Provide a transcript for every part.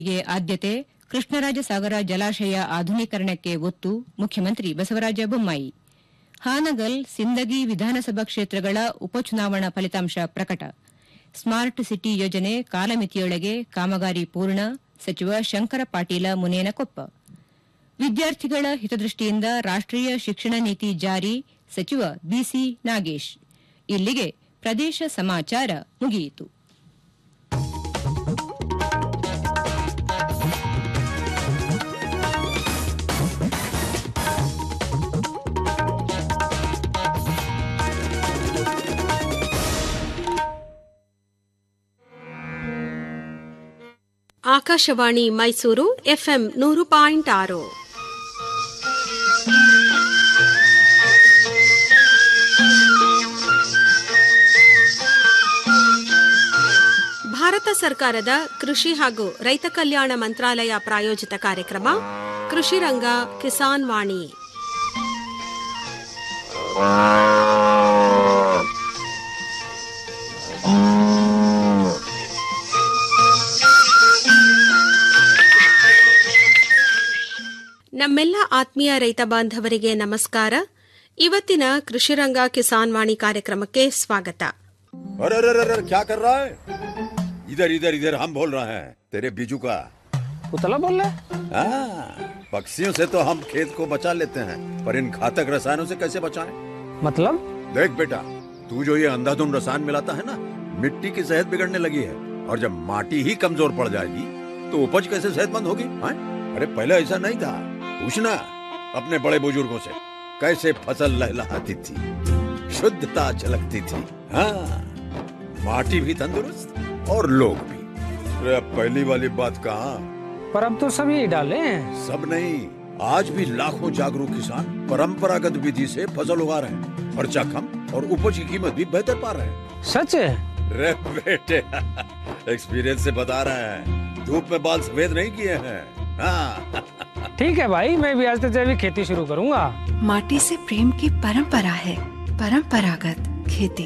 ಗೆ ಆದ್ಯತೆ ಕೃಷ್ಣರಾಜಸಾಗರ ಜಲಾಶಯ ಆಧುನೀಕರಣಕ್ಕೆ ಒತ್ತು ಮುಖ್ಯಮಂತ್ರಿ ಬಸವರಾಜ ಬೊಮ್ಮಾಯಿ ಹಾನಗಲ್ ಸಿಂದಗಿ ವಿಧಾನಸಭಾ ಕ್ಷೇತ್ರಗಳ ಉಪಚುನಾವಣಾ ಫಲಿತಾಂಶ ಪ್ರಕಟ ಸ್ಮಾರ್ಟ್ ಸಿಟಿ ಯೋಜನೆ ಕಾಲಮಿತಿಯೊಳಗೆ ಕಾಮಗಾರಿ ಪೂರ್ಣ ಸಚಿವ ಶಂಕರ ಪಾಟೀಲ ಮುನೇನಕೊಪ್ಪ ವಿದ್ಯಾರ್ಥಿಗಳ ಹಿತದೃಷ್ಟಿಯಿಂದ ರಾಷ್ಟೀಯ ಶಿಕ್ಷಣ ನೀತಿ ಜಾರಿ ಸಚಿವ ಬಿಸಿ ನಾಗೇಶ್ ಇಲ್ಲಿಗೆ ಪ್ರದೇಶ ಸಮಾಚಾರ ಮುಗಿಯಿತು ಆಕಾಶವಾಣಿ ಮೈಸೂರು ಎಫ್ಎಂ ನೂರು ಪಾಯಿಂಟ್ ಆರು ಭಾರತ ಸರ್ಕಾರದ ಕೃಷಿ ಹಾಗೂ ರೈತ ಕಲ್ಯಾಣ ಮಂತ್ರಾಲಯ ಪ್ರಾಯೋಜಿತ ಕಾರ್ಯಕ್ರಮ ಕೃಷಿ ರಂಗ ಕಿಸಾನ್ ವಾಣಿ ನಮ್ಮೆಲ್ಲ ಆತ್ಮೀಯ ರೈತ ಬಾಂಧವರಿಗೆ ನಮಸ್ಕಾರ ಇವತ್ತಿನ ಕೃಷಿರಂಗ ಕಿಸಾನ್ ವಾಣಿ ಕಾರ್ಯಕ್ರಮಕ್ಕೆ ಸ್ವಾಗತ अरे अरे अरे अरे, क्या कर रहा है इधर इधर इधर हम बोल रहे हैं तेरे बीजू का उतला बोल रहा है हाँ, पक्षियों से तो हम खेत को बचा लेते हैं पर इन घातक रसायनों से कैसे बचाएं? मतलब देख बेटा तू जो ये अंधाधुंध रसायन मिलाता है ना मिट्टी की सेहत बिगड़ने लगी है और जब माटी ही कमजोर पड़ जाएगी तो उपज कैसे सेहतमंद होगी हाँ? अरे पहले ऐसा नहीं था पूछना अपने बड़े बुजुर्गों से कैसे फसल लहलहाती थी शुद्धता झलकती थी हाँ माटी भी तंदुरुस्त और लोग भी अरे अब पहली वाली बात कहाँ पर अब तो सब यही डाले हैं सब नहीं आज भी लाखों जागरूक किसान परंपरागत विधि से फसल उगा रहे हैं खर्चा कम और उपज की कीमत भी बेहतर पा रहे हैं सच है रे बेटे एक्सपीरियंस से बता रहे हैं धूप में बाल सफेद नहीं किए हैं हाँ ठीक है भाई मैं भी आज से जैविक खेती शुरू करूंगा माटी से प्रेम की परंपरा है परंपरागत खेती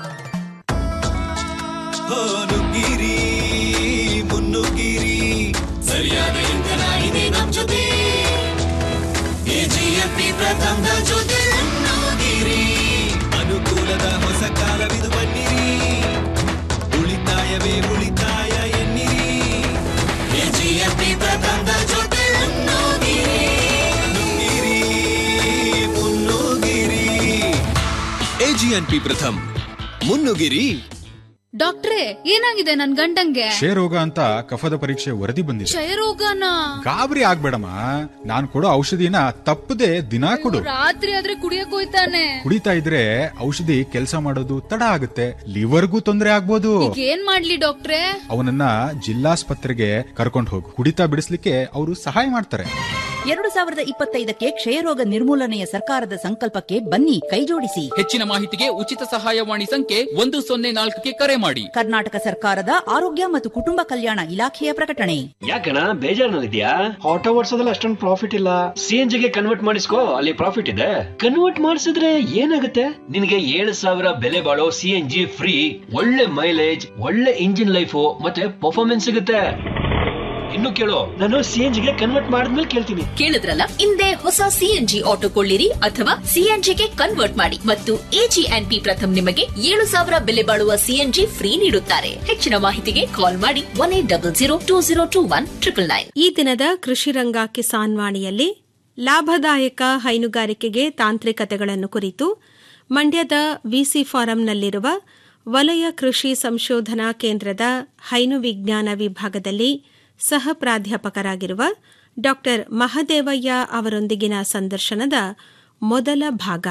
ನುಗ್ಗಿರಿ ಮುನ್ನುಗ್ಗಿರಿ ಸರಿಯಾದ ಇಂಧನ ಇದೆ ನಮ್ ಜೊತೆ ಎಜಿಎಫ್ಪಿ ಪ್ರಥಮದ ಜೊತೆ ಮುನ್ನುಗ್ಗಿರಿ ಅನುಕೂಲದ ಹೊಸ ಕಾಲವಿದು ಬನ್ನಿರಿ ಉಳಿತಾಯವೇ ಉಳಿತಾಯ ಎನ್ನಿರಿ ಎಜಿಎಫ್ಪಿ ಪ್ರಥಮದ ಜೊತೆ ಮುನ್ನುಗ್ಗಿರಿ ನುಗ್ಗಿರಿ ಮುನ್ನುಗ್ಗಿರಿ ಎಜಿಎನ್ಪಿ ಪ್ರಥಮ್ ಮುನ್ನುಗಿರಿ ಡಾಕ್ಟ್ರೇ ಏನಾಗಿದೆ ನನ್ ಗಂಡಂಗೆ ಕ್ಷಯರೋಗ ಅಂತ ಕಫದ ಪರೀಕ್ಷೆ ವರದಿ ಬಂದಿದೆ ಕ್ಷಯರೋಗನ ಗಾಬರಿ ಆಗ್ಬೇಡಮ್ಮ ನಾನ್ ಕೊಡೋ ಔಷಧಿನ ತಪ್ಪದೆ ದಿನಾ ಕೊಡು ರಾತ್ರಿ ಆದ್ರೆ ಕುಡಿಯಕ್ ಹೋಯ್ತಾನೆ ಕುಡಿತಾ ಇದ್ರೆ ಔಷಧಿ ಕೆಲಸ ಮಾಡೋದು ತಡ ಆಗುತ್ತೆ ಲಿವರ್ಗೂ ತೊಂದರೆ ಆಗ್ಬೋದು ಈಗ ಏನ್ ಮಾಡ್ಲಿ ಡಾಕ್ಟ್ರೇ ಅವನನ್ನ ಜಿಲ್ಲಾಸ್ಪತ್ರೆಗೆ ಕರ್ಕೊಂಡು ಹೋಗು ಕುಡಿತಾ ಬಿಡಿಸ್ಲಿಕ್ಕೆ ಅವರು ಸಹಾಯ ಮಾಡ್ತಾರೆ ಎರಡು ಸಾವಿರದ ಇಪ್ಪತ್ತೈದಕ್ಕೆ ಕ್ಷಯರೋಗ ನಿರ್ಮೂಲನೆಯ ಸರ್ಕಾರದ ಸಂಕಲ್ಪಕ್ಕೆ ಬನ್ನಿ ಕೈಜೋಡಿಸಿ ಹೆಚ್ಚಿನ ಮಾಹಿತಿಗೆ ಉಚಿತ ಸಹಾಯವಾಣಿ ಸಂಖ್ಯೆ ಒಂದು ಸೊನ್ನೆ ನಾಲ್ಕಕ್ಕೆ ಕರೆ ಮಾಡಿ ಕರ್ನಾಟಕ ಸರ್ಕಾರದ ಆರೋಗ್ಯ ಮತ್ತು ಕುಟುಂಬ ಕಲ್ಯಾಣ ಇಲಾಖೆಯ ಪ್ರಕಟಣೆ ಯಾಕಣ ಬೇಜಾರಿನಲ್ಲಿದ್ಯಾ ಆಟೋ ಓಡಿಸೋದ್ರಲ್ಲಿ ಅಷ್ಟೊಂದು ಪ್ರಾಫಿಟ್ ಇಲ್ಲ ಸಿ ಎನ್ ಜಿಗೆ ಕನ್ವರ್ಟ್ ಮಾಡಿಸ್ಕೋ ಅಲ್ಲಿ ಪ್ರಾಫಿಟ್ ಇದೆ ಕನ್ವರ್ಟ್ ಮಾಡಿಸಿದ್ರೆ ಏನಾಗುತ್ತೆ ನಿನಗೆ ಏಳು ಸಾವಿರ ಬೆಲೆ ಬಾಳೋ ಸಿ ಎನ್ ಜಿ ಫ್ರೀ ಒಳ್ಳೆ ಮೈಲೇಜ್ ಒಳ್ಳೆ ಇಂಜಿನ್ ಲೈಫು ಮತ್ತೆ ಪರ್ಫಾರ್ಮೆನ್ಸ್ ಸಿಗುತ್ತೆ ಇನ್ನು ಕೇಳು ನಾನು ಸಿ ಎನ್ ಜಿಗೆ ಕನ್ವರ್ಟ್ ಮಾಡಿದ್ಮೇಲೆ ಕೇಳ್ತೀನಿ ಕೇಳಿದ್ರಲ್ಲ ಹಿಂದೆ ಹೊಸ ಸಿಎನ್ಜಿ ಆಟೋ ಕೊಳ್ಳಿರಿ ಅಥವಾ ಸಿಎನ್ಜಿಗೆ ಕನ್ವರ್ಟ್ ಮಾಡಿ ಮತ್ತು ಎಜಿಎನ್ಪಿ ಪ್ರಥಮ್ ನಿಮಗೆ ಏಳು ಸಾವಿರ ಬೆಲೆ ಬಾಳುವ ಸಿಎನ್ಜಿ ಫ್ರೀ ನೀಡುತ್ತಾರೆ ಹೆಚ್ಚಿನ ಮಾಹಿತಿಗೆ ಕಾಲ್ ಮಾಡಿ one eight double zero two zero two one triple nine ಈ ದಿನದ ಕೃಷಿರಂಗ ಕಿಸಾನ್ ವಾಣಿಯಲ್ಲಿ ಲಾಭದಾಯಕ ಹೈನುಗಾರಿಕೆಗೆ ತಾಂತ್ರಿಕತೆಗಳನ್ನು ಕುರಿತು ಮಂಡ್ಯದ ವಿಸಿ ಫಾರಂನಲ್ಲಿರುವ ವಲಯ ಕೃಷಿ ಸಂಶೋಧನಾ ಕೇಂದ್ರದ ಹೈನು ವಿಜ್ಞಾನ ವಿಭಾಗದಲ್ಲಿ ಸಹ ಪ್ರಾಧ್ಯಾಪಕರಾಗಿರುವ ಡಾ ಮಹದೇವಯ್ಯ ಅವರೊಂದಿಗಿನ ಸಂದರ್ಶನದ ಮೊದಲ ಭಾಗ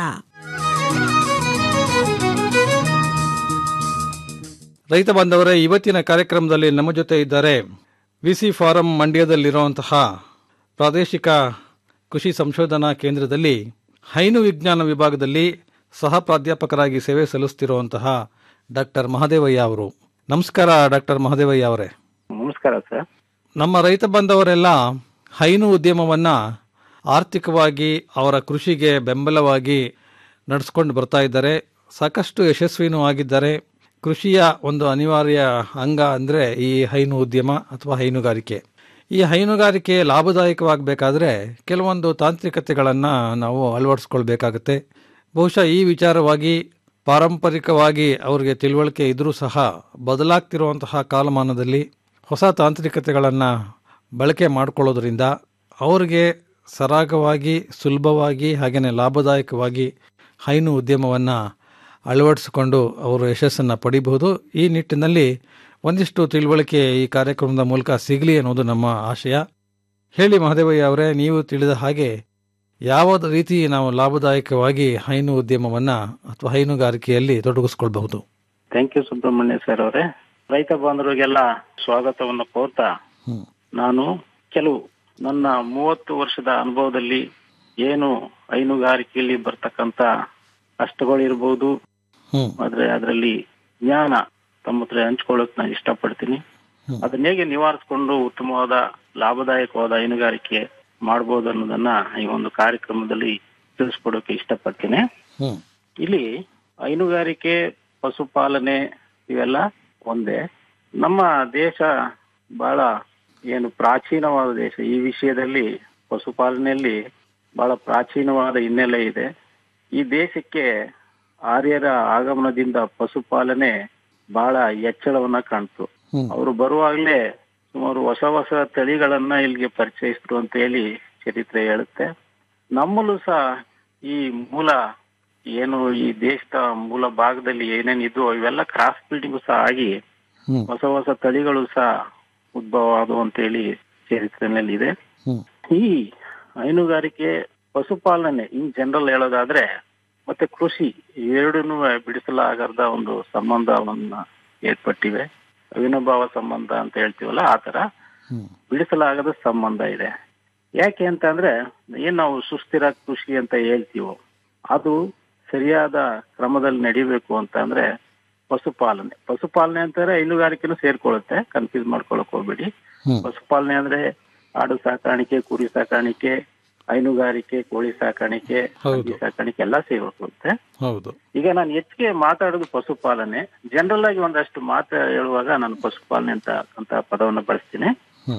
ರೈತ ಬಾಂಧವರೇ ಇವತ್ತಿನ ಕಾರ್ಯಕ್ರಮದಲ್ಲಿ ನಮ್ಮ ಜೊತೆ ಇದ್ದಾರೆ ವಿಸಿ ಫಾರಂ ಮಂಡ್ಯದಲ್ಲಿರುವಂತಹ ಪ್ರಾದೇಶಿಕ ಕೃಷಿ ಸಂಶೋಧನಾ ಕೇಂದ್ರದಲ್ಲಿ ಹೈನು ವಿಜ್ಞಾನ ವಿಭಾಗದಲ್ಲಿ ಸಹ ಪ್ರಾಧ್ಯಾಪಕರಾಗಿ ಸೇವೆ ಸಲ್ಲಿಸುತ್ತಿರುವಂತಹ ಡಾಕ್ಟರ್ ಮಹದೇವಯ್ಯ ಅವರು ನಮಸ್ಕಾರ ಡಾಕ್ಟರ್ ಮಹದೇವಯ್ಯ ಅವರೇ ನಮಸ್ಕಾರ ಸರ್ ನಮ್ಮ ರೈತ ಬಾಂಧವರೆಲ್ಲ ಹೈನು ಉದ್ಯಮವನ್ನ ಆರ್ಥಿಕವಾಗಿ ಅವರ ಕೃಷಿಗೆ ಬೆಂಬಲವಾಗಿ ನಡೆಸ್ಕೊಂಡು ಬರ್ತಾ ಇದ್ದಾರೆ ಸಾಕಷ್ಟು ಯಶಸ್ವಿನೂ ಆಗಿದ್ದಾರೆ ಕೃಷಿಯ ಒಂದು ಅನಿವಾರ್ಯ ಅಂಗ ಅಂದರೆ ಈ ಹೈನು ಉದ್ಯಮ ಅಥವಾ ಹೈನುಗಾರಿಕೆ ಈ ಹೈನುಗಾರಿಕೆ ಲಾಭದಾಯಕವಾಗಬೇಕಾದ್ರೆ ಕೆಲವೊಂದು ತಾಂತ್ರಿಕತೆಗಳನ್ನು ನಾವು ಅಳವಡಿಸ್ಕೊಳ್ಬೇಕಾಗತ್ತೆ ಬಹುಶಃ ಈ ವಿಚಾರವಾಗಿ ಪಾರಂಪರಿಕವಾಗಿ ಅವರಿಗೆ ತಿಳುವಳಿಕೆ ಇದ್ರೂ ಸಹ ಬದಲಾಗ್ತಿರುವಂತಹ ಕಾಲಮಾನದಲ್ಲಿ ಹೊಸ ತಾಂತ್ರಿಕತೆಗಳನ್ನು ಬಳಕೆ ಮಾಡಿಕೊಳ್ಳೋದ್ರಿಂದ ಅವರಿಗೆ ಸರಾಗವಾಗಿ ಸುಲಭವಾಗಿ ಹಾಗೆಯೇ ಲಾಭದಾಯಕವಾಗಿ ಹೈನು ಉದ್ಯಮವನ್ನು ಅಳವಡಿಸಿಕೊಂಡು ಅವರು ಯಶಸ್ಸನ್ನು ಪಡಿಬಹುದು ಈ ನಿಟ್ಟಿನಲ್ಲಿ ಒಂದಿಷ್ಟು ತಿಳುವಳಿಕೆ ಈ ಕಾರ್ಯಕ್ರಮದ ಮೂಲಕ ಸಿಗಲಿ ಅನ್ನೋದು ನಮ್ಮ ಆಶಯ ಹೇಳಿ ಮಹದೇವಯ್ಯ ಅವರೇ ನೀವು ತಿಳಿದ ಹಾಗೆ ಯಾವ ರೀತಿ ನಾವು ಲಾಭದಾಯಕವಾಗಿ ಹೈನು ಉದ್ಯಮವನ್ನು ಅಥವಾ ಹೈನುಗಾರಿಕೆಯಲ್ಲಿ ತೊಡಗಿಸ್ಕೊಳ್ಬಹುದು ಥ್ಯಾಂಕ್ ಯು ಸುಬ್ರಹ್ಮಣ್ಯ ಸರ್ ಅವರೇ ರೈತ ಬಾಂಧವರಿಗೆಲ್ಲ ಸ್ವಾಗತವನ್ನು ಕೋರ್ತಾ ನಾನು ಕೆಲವು ನನ್ನ ಮೂವತ್ತು ವರ್ಷದ ಅನುಭವದಲ್ಲಿ ಏನು ಹೈನುಗಾರಿಕೆಯಲ್ಲಿ ಬರ್ತಕ್ಕಂತ ಕಷ್ಟಗಳಿರ್ಬೋದು ಆದ್ರೆ ಅದರಲ್ಲಿ ಜ್ಞಾನ ತಮ್ಮ ಹತ್ರ ಹಂಚ್ಕೊಳ್ಳೋಕ್ ನಾನು ಇಷ್ಟಪಡ್ತೀನಿ ಅದನ್ನ ಹೇಗೆ ನಿವಾರಿಸ್ಕೊಂಡು ಉತ್ತಮವಾದ ಲಾಭದಾಯಕವಾದ ಹೈನುಗಾರಿಕೆ ಮಾಡ್ಬೋದು ಅನ್ನೋದನ್ನ ಈ ಒಂದು ಕಾರ್ಯಕ್ರಮದಲ್ಲಿ ತಿಳಿಸ್ಕೊಡೋಕೆ ಇಷ್ಟಪಡ್ತೀನಿ ಇಲ್ಲಿ ಹೈನುಗಾರಿಕೆ ಪಶುಪಾಲನೆ ಇವೆಲ್ಲ ಒಂದೇ ನಮ್ಮ ದೇಶ ಬಹಳ ಏನು ಪ್ರಾಚೀನವಾದ ದೇಶ ಈ ವಿಷಯದಲ್ಲಿ ಪಶುಪಾಲನೆಯಲ್ಲಿ ಬಹಳ ಪ್ರಾಚೀನವಾದ ಹಿನ್ನೆಲೆ ಇದೆ ಈ ದೇಶಕ್ಕೆ ಆರ್ಯರ ಆಗಮನದಿಂದ ಪಶುಪಾಲನೆ ಬಹಳ ಹೆಚ್ಚಳವನ್ನ ಕಾಣ್ತು ಅವರು ಬರುವಾಗ್ಲೇ ಸುಮಾರು ಹೊಸ ಹೊಸ ತಳಿಗಳನ್ನ ಇಲ್ಲಿಗೆ ಪರಿಚಯಿಸಿದ್ರು ಅಂತ ಹೇಳಿ ಚರಿತ್ರೆ ಹೇಳುತ್ತೆ ನಮ್ಮಲ್ಲೂ ಸಹ ಈ ಮೂಲ ಏನು ಈ ದೇಶದ ಮೂಲ ಭಾಗದಲ್ಲಿ ಏನೇನಿದ್ವು ಇವೆಲ್ಲ ಕ್ರಾಸ್ ಬ್ರೀಡಿಂಗ್ ಸಹ ಆಗಿ ಹೊಸ ಹೊಸ ತಳಿಗಳು ಸಹ ಉದ್ಭವ ಆದವು ಅಂತ ಹೇಳಿ ಚರಿತ್ರೆನಲ್ಲಿ ಇದೆ ಈ ಹೈನುಗಾರಿಕೆ ಪಶುಪಾಲನೆ ಇನ್ ಜನರಲ್ ಹೇಳೋದಾದ್ರೆ ಮತ್ತೆ ಕೃಷಿ ಎರಡನ್ನೂ ಬಿಡಿಸಲಾಗದ ಒಂದು ಸಂಬಂಧವನ್ನ ಏರ್ಪಟ್ಟಿವೆ ಅವಿನಾಭಾವ ಸಂಬಂಧ ಅಂತ ಹೇಳ್ತೀವಲ್ಲ ಆ ತರ ಬಿಡಿಸಲಾಗದ ಸಂಬಂಧ ಇದೆ ಯಾಕೆ ಅಂತ ಅಂದ್ರೆ ಏನ್ ನಾವು ಸುಸ್ಥಿರ ಕೃಷಿ ಅಂತ ಹೇಳ್ತೀವೋ ಅದು ಸರಿಯಾದ ಕ್ರಮದಲ್ಲಿ ನಡಿಬೇಕು ಅಂತ ಅಂದ್ರೆ ಪಶುಪಾಲನೆ ಪಶುಪಾಲನೆ ಅಂತಾರೆ ಹೈನುಗಾರಿಕೆನೂ ಸೇರ್ಕೊಳ್ಳುತ್ತೆ ಕನ್ಫ್ಯೂಸ್ ಮಾಡ್ಕೊಳಕ್ ಹೋಗ್ಬೇಡಿ ಪಶುಪಾಲನೆ ಅಂದ್ರೆ ಆಡು ಸಾಕಾಣಿಕೆ ಕುರಿ ಸಾಕಾಣಿಕೆ ಹೈನುಗಾರಿಕೆ ಕೋಳಿ ಸಾಕಾಣಿಕೆ ಹಂದಿ ಸಾಕಾಣಿಕೆ ಎಲ್ಲ ಸೇರ್ಕೊಳ್ಳುತ್ತೆ ಹೌದು ಈಗ ನಾನು ಹೆಚ್ಚಿಗೆ ಮಾತಾಡೋದು ಪಶುಪಾಲನೆ ಜನರಲ್ ಆಗಿ ಒಂದಷ್ಟು ಮಾತು ಹೇಳುವಾಗ ನಾನು ಪಶುಪಾಲನೆ ಅಂತ ಅಂತ ಪದವನ್ನು ಬಳಸ್ತೀನಿ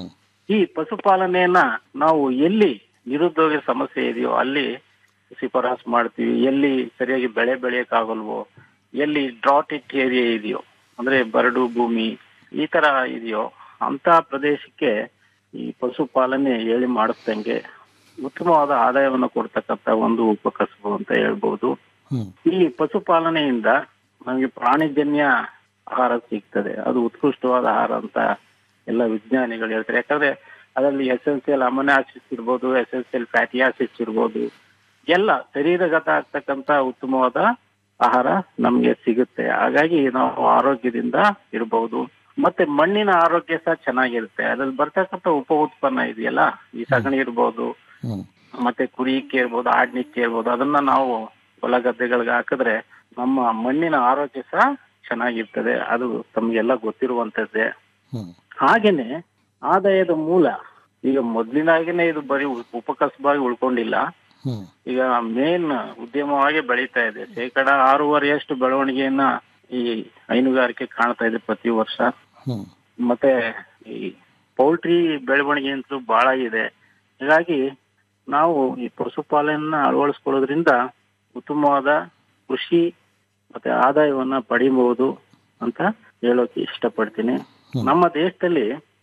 ಈ ಪಶುಪಾಲನೆಯನ್ನ ನಾವು ಎಲ್ಲಿ ನಿರುದ್ಯೋಗ ಸಮಸ್ಯೆ ಇದೆಯೋ ಅಲ್ಲಿ ಶಿಫಾರಸ್ ಮಾಡ್ತೀವಿ ಎಲ್ಲಿ ಸರಿಯಾಗಿ ಬೆಳೆ ಬೆಳೆಯಕ್ ಆಗಲ್ವೋ ಎಲ್ಲಿ ಡ್ರಾಟಿಕ್ ಏರಿಯಾ ಇದೆಯೋ ಅಂದ್ರೆ ಬರಡು ಭೂಮಿ ಈ ತರ ಇದೆಯೋ ಅಂತ ಪ್ರದೇಶಕ್ಕೆ ಈ ಪಶುಪಾಲನೆ ಹೇಳಿ ಮಾಡಿಸ್ದಂಗೆ ಉತ್ತಮವಾದ ಆದಾಯವನ್ನು ಕೊಡ್ತಕ್ಕಂತ ಒಂದು ಉಪಕಸಬು ಅಂತ ಹೇಳ್ಬಹುದು ಈ ಪಶುಪಾಲನೆಯಿಂದ ನಮಗೆ ಪ್ರಾಣಿಜನ್ಯ ಆಹಾರ ಸಿಗ್ತದೆ ಅದು ಉತ್ಕೃಷ್ಟವಾದ ಆಹಾರ ಅಂತ ಎಲ್ಲ ವಿಜ್ಞಾನಿಗಳು ಹೇಳ್ತಾರೆ ಯಾಕಂದ್ರೆ ಅದರಲ್ಲಿ ಎಸೆನ್ಸಿಯಲ್ ಅಮೋನಿಯಾ ಆಸಿಡ್ಸ್ ಇರ್ಬೋದು ಎಸೆನ್ಸಿಯಲ್ ಫ್ಯಾಟಿ ಆಸಿಡ್ಸ್ ಇರ್ಬೋದು ಎಲ್ಲ ಶರೀರಗತ ಆಗ್ತಕ್ಕಂತ ಉತ್ತಮವಾದ ಆಹಾರ ನಮ್ಗೆ ಸಿಗುತ್ತೆ ಹಾಗಾಗಿ ನಾವು ಆರೋಗ್ಯದಿಂದ ಇರಬಹುದು ಮತ್ತೆ ಮಣ್ಣಿನ ಆರೋಗ್ಯ ಸಹ ಚೆನ್ನಾಗಿರುತ್ತೆ ಅದ್ರಲ್ಲಿ ಬರ್ತಕ್ಕಂಥ ಉಪ ಉತ್ಪನ್ನ ಇದೆಯಲ್ಲ ಈ ಸಗಣಿ ಇರ್ಬೋದು ಮತ್ತೆ ಕುರಿಕೆ ಇರ್ಬೋದು ಆಡ್ನಿಕ್ಕೆ ಇರ್ಬೋದು ಅದನ್ನ ನಾವು ಹೊಲ ಗದ್ದೆಗಳಿಗೆ ಹಾಕಿದ್ರೆ ನಮ್ಮ ಮಣ್ಣಿನ ಆರೋಗ್ಯ ಸಹ ಚೆನ್ನಾಗಿರ್ತದೆ ಅದು ತಮ್ಗೆಲ್ಲ ಗೊತ್ತಿರುವಂತದ್ದೇ ಹಾಗೇನೆ ಆದಾಯದ ಮೂಲ ಈಗ ಮೊದ್ಲಿನಾಗೇನೆ ಇದು ಬರೀ ಉಪಕಸಬಾಗಿ ಉಳ್ಕೊಂಡಿಲ್ಲ ಈಗ ಮೇನ್ ಉದ್ಯಮವಾಗಿ ಬೆಳೀತಾ ಇದೆ ಶೇಕಡ ಆರೂವರೆಯಷ್ಟು ಬೆಳವಣಿಗೆಯನ್ನ ಈ ಹೈನುಗಾರಿಕೆ ಕಾಣ್ತಾ ಇದೆ ಪ್ರತಿ ವರ್ಷ ಮತ್ತೆ ಈ ಪೌಲ್ಟ್ರಿ ಬೆಳವಣಿಗೆ ಅಂತೂ ಬಹಳ ಇದೆ ಹೀಗಾಗಿ ನಾವು ಈ ಪಶುಪಾಲನೆಯನ್ನ ಅಳವಡಿಸ್ಕೊಳ್ಳೋದ್ರಿಂದ ಉತ್ತಮವಾದ ಕೃಷಿ ಮತ್ತೆ ಆದಾಯವನ್ನ ಪಡಿಬಹುದು ಅಂತ ಹೇಳೋಕೆ ಇಷ್ಟಪಡ್ತೀನಿ ನಮ್ಮ ದೇಶದಲ್ಲಿ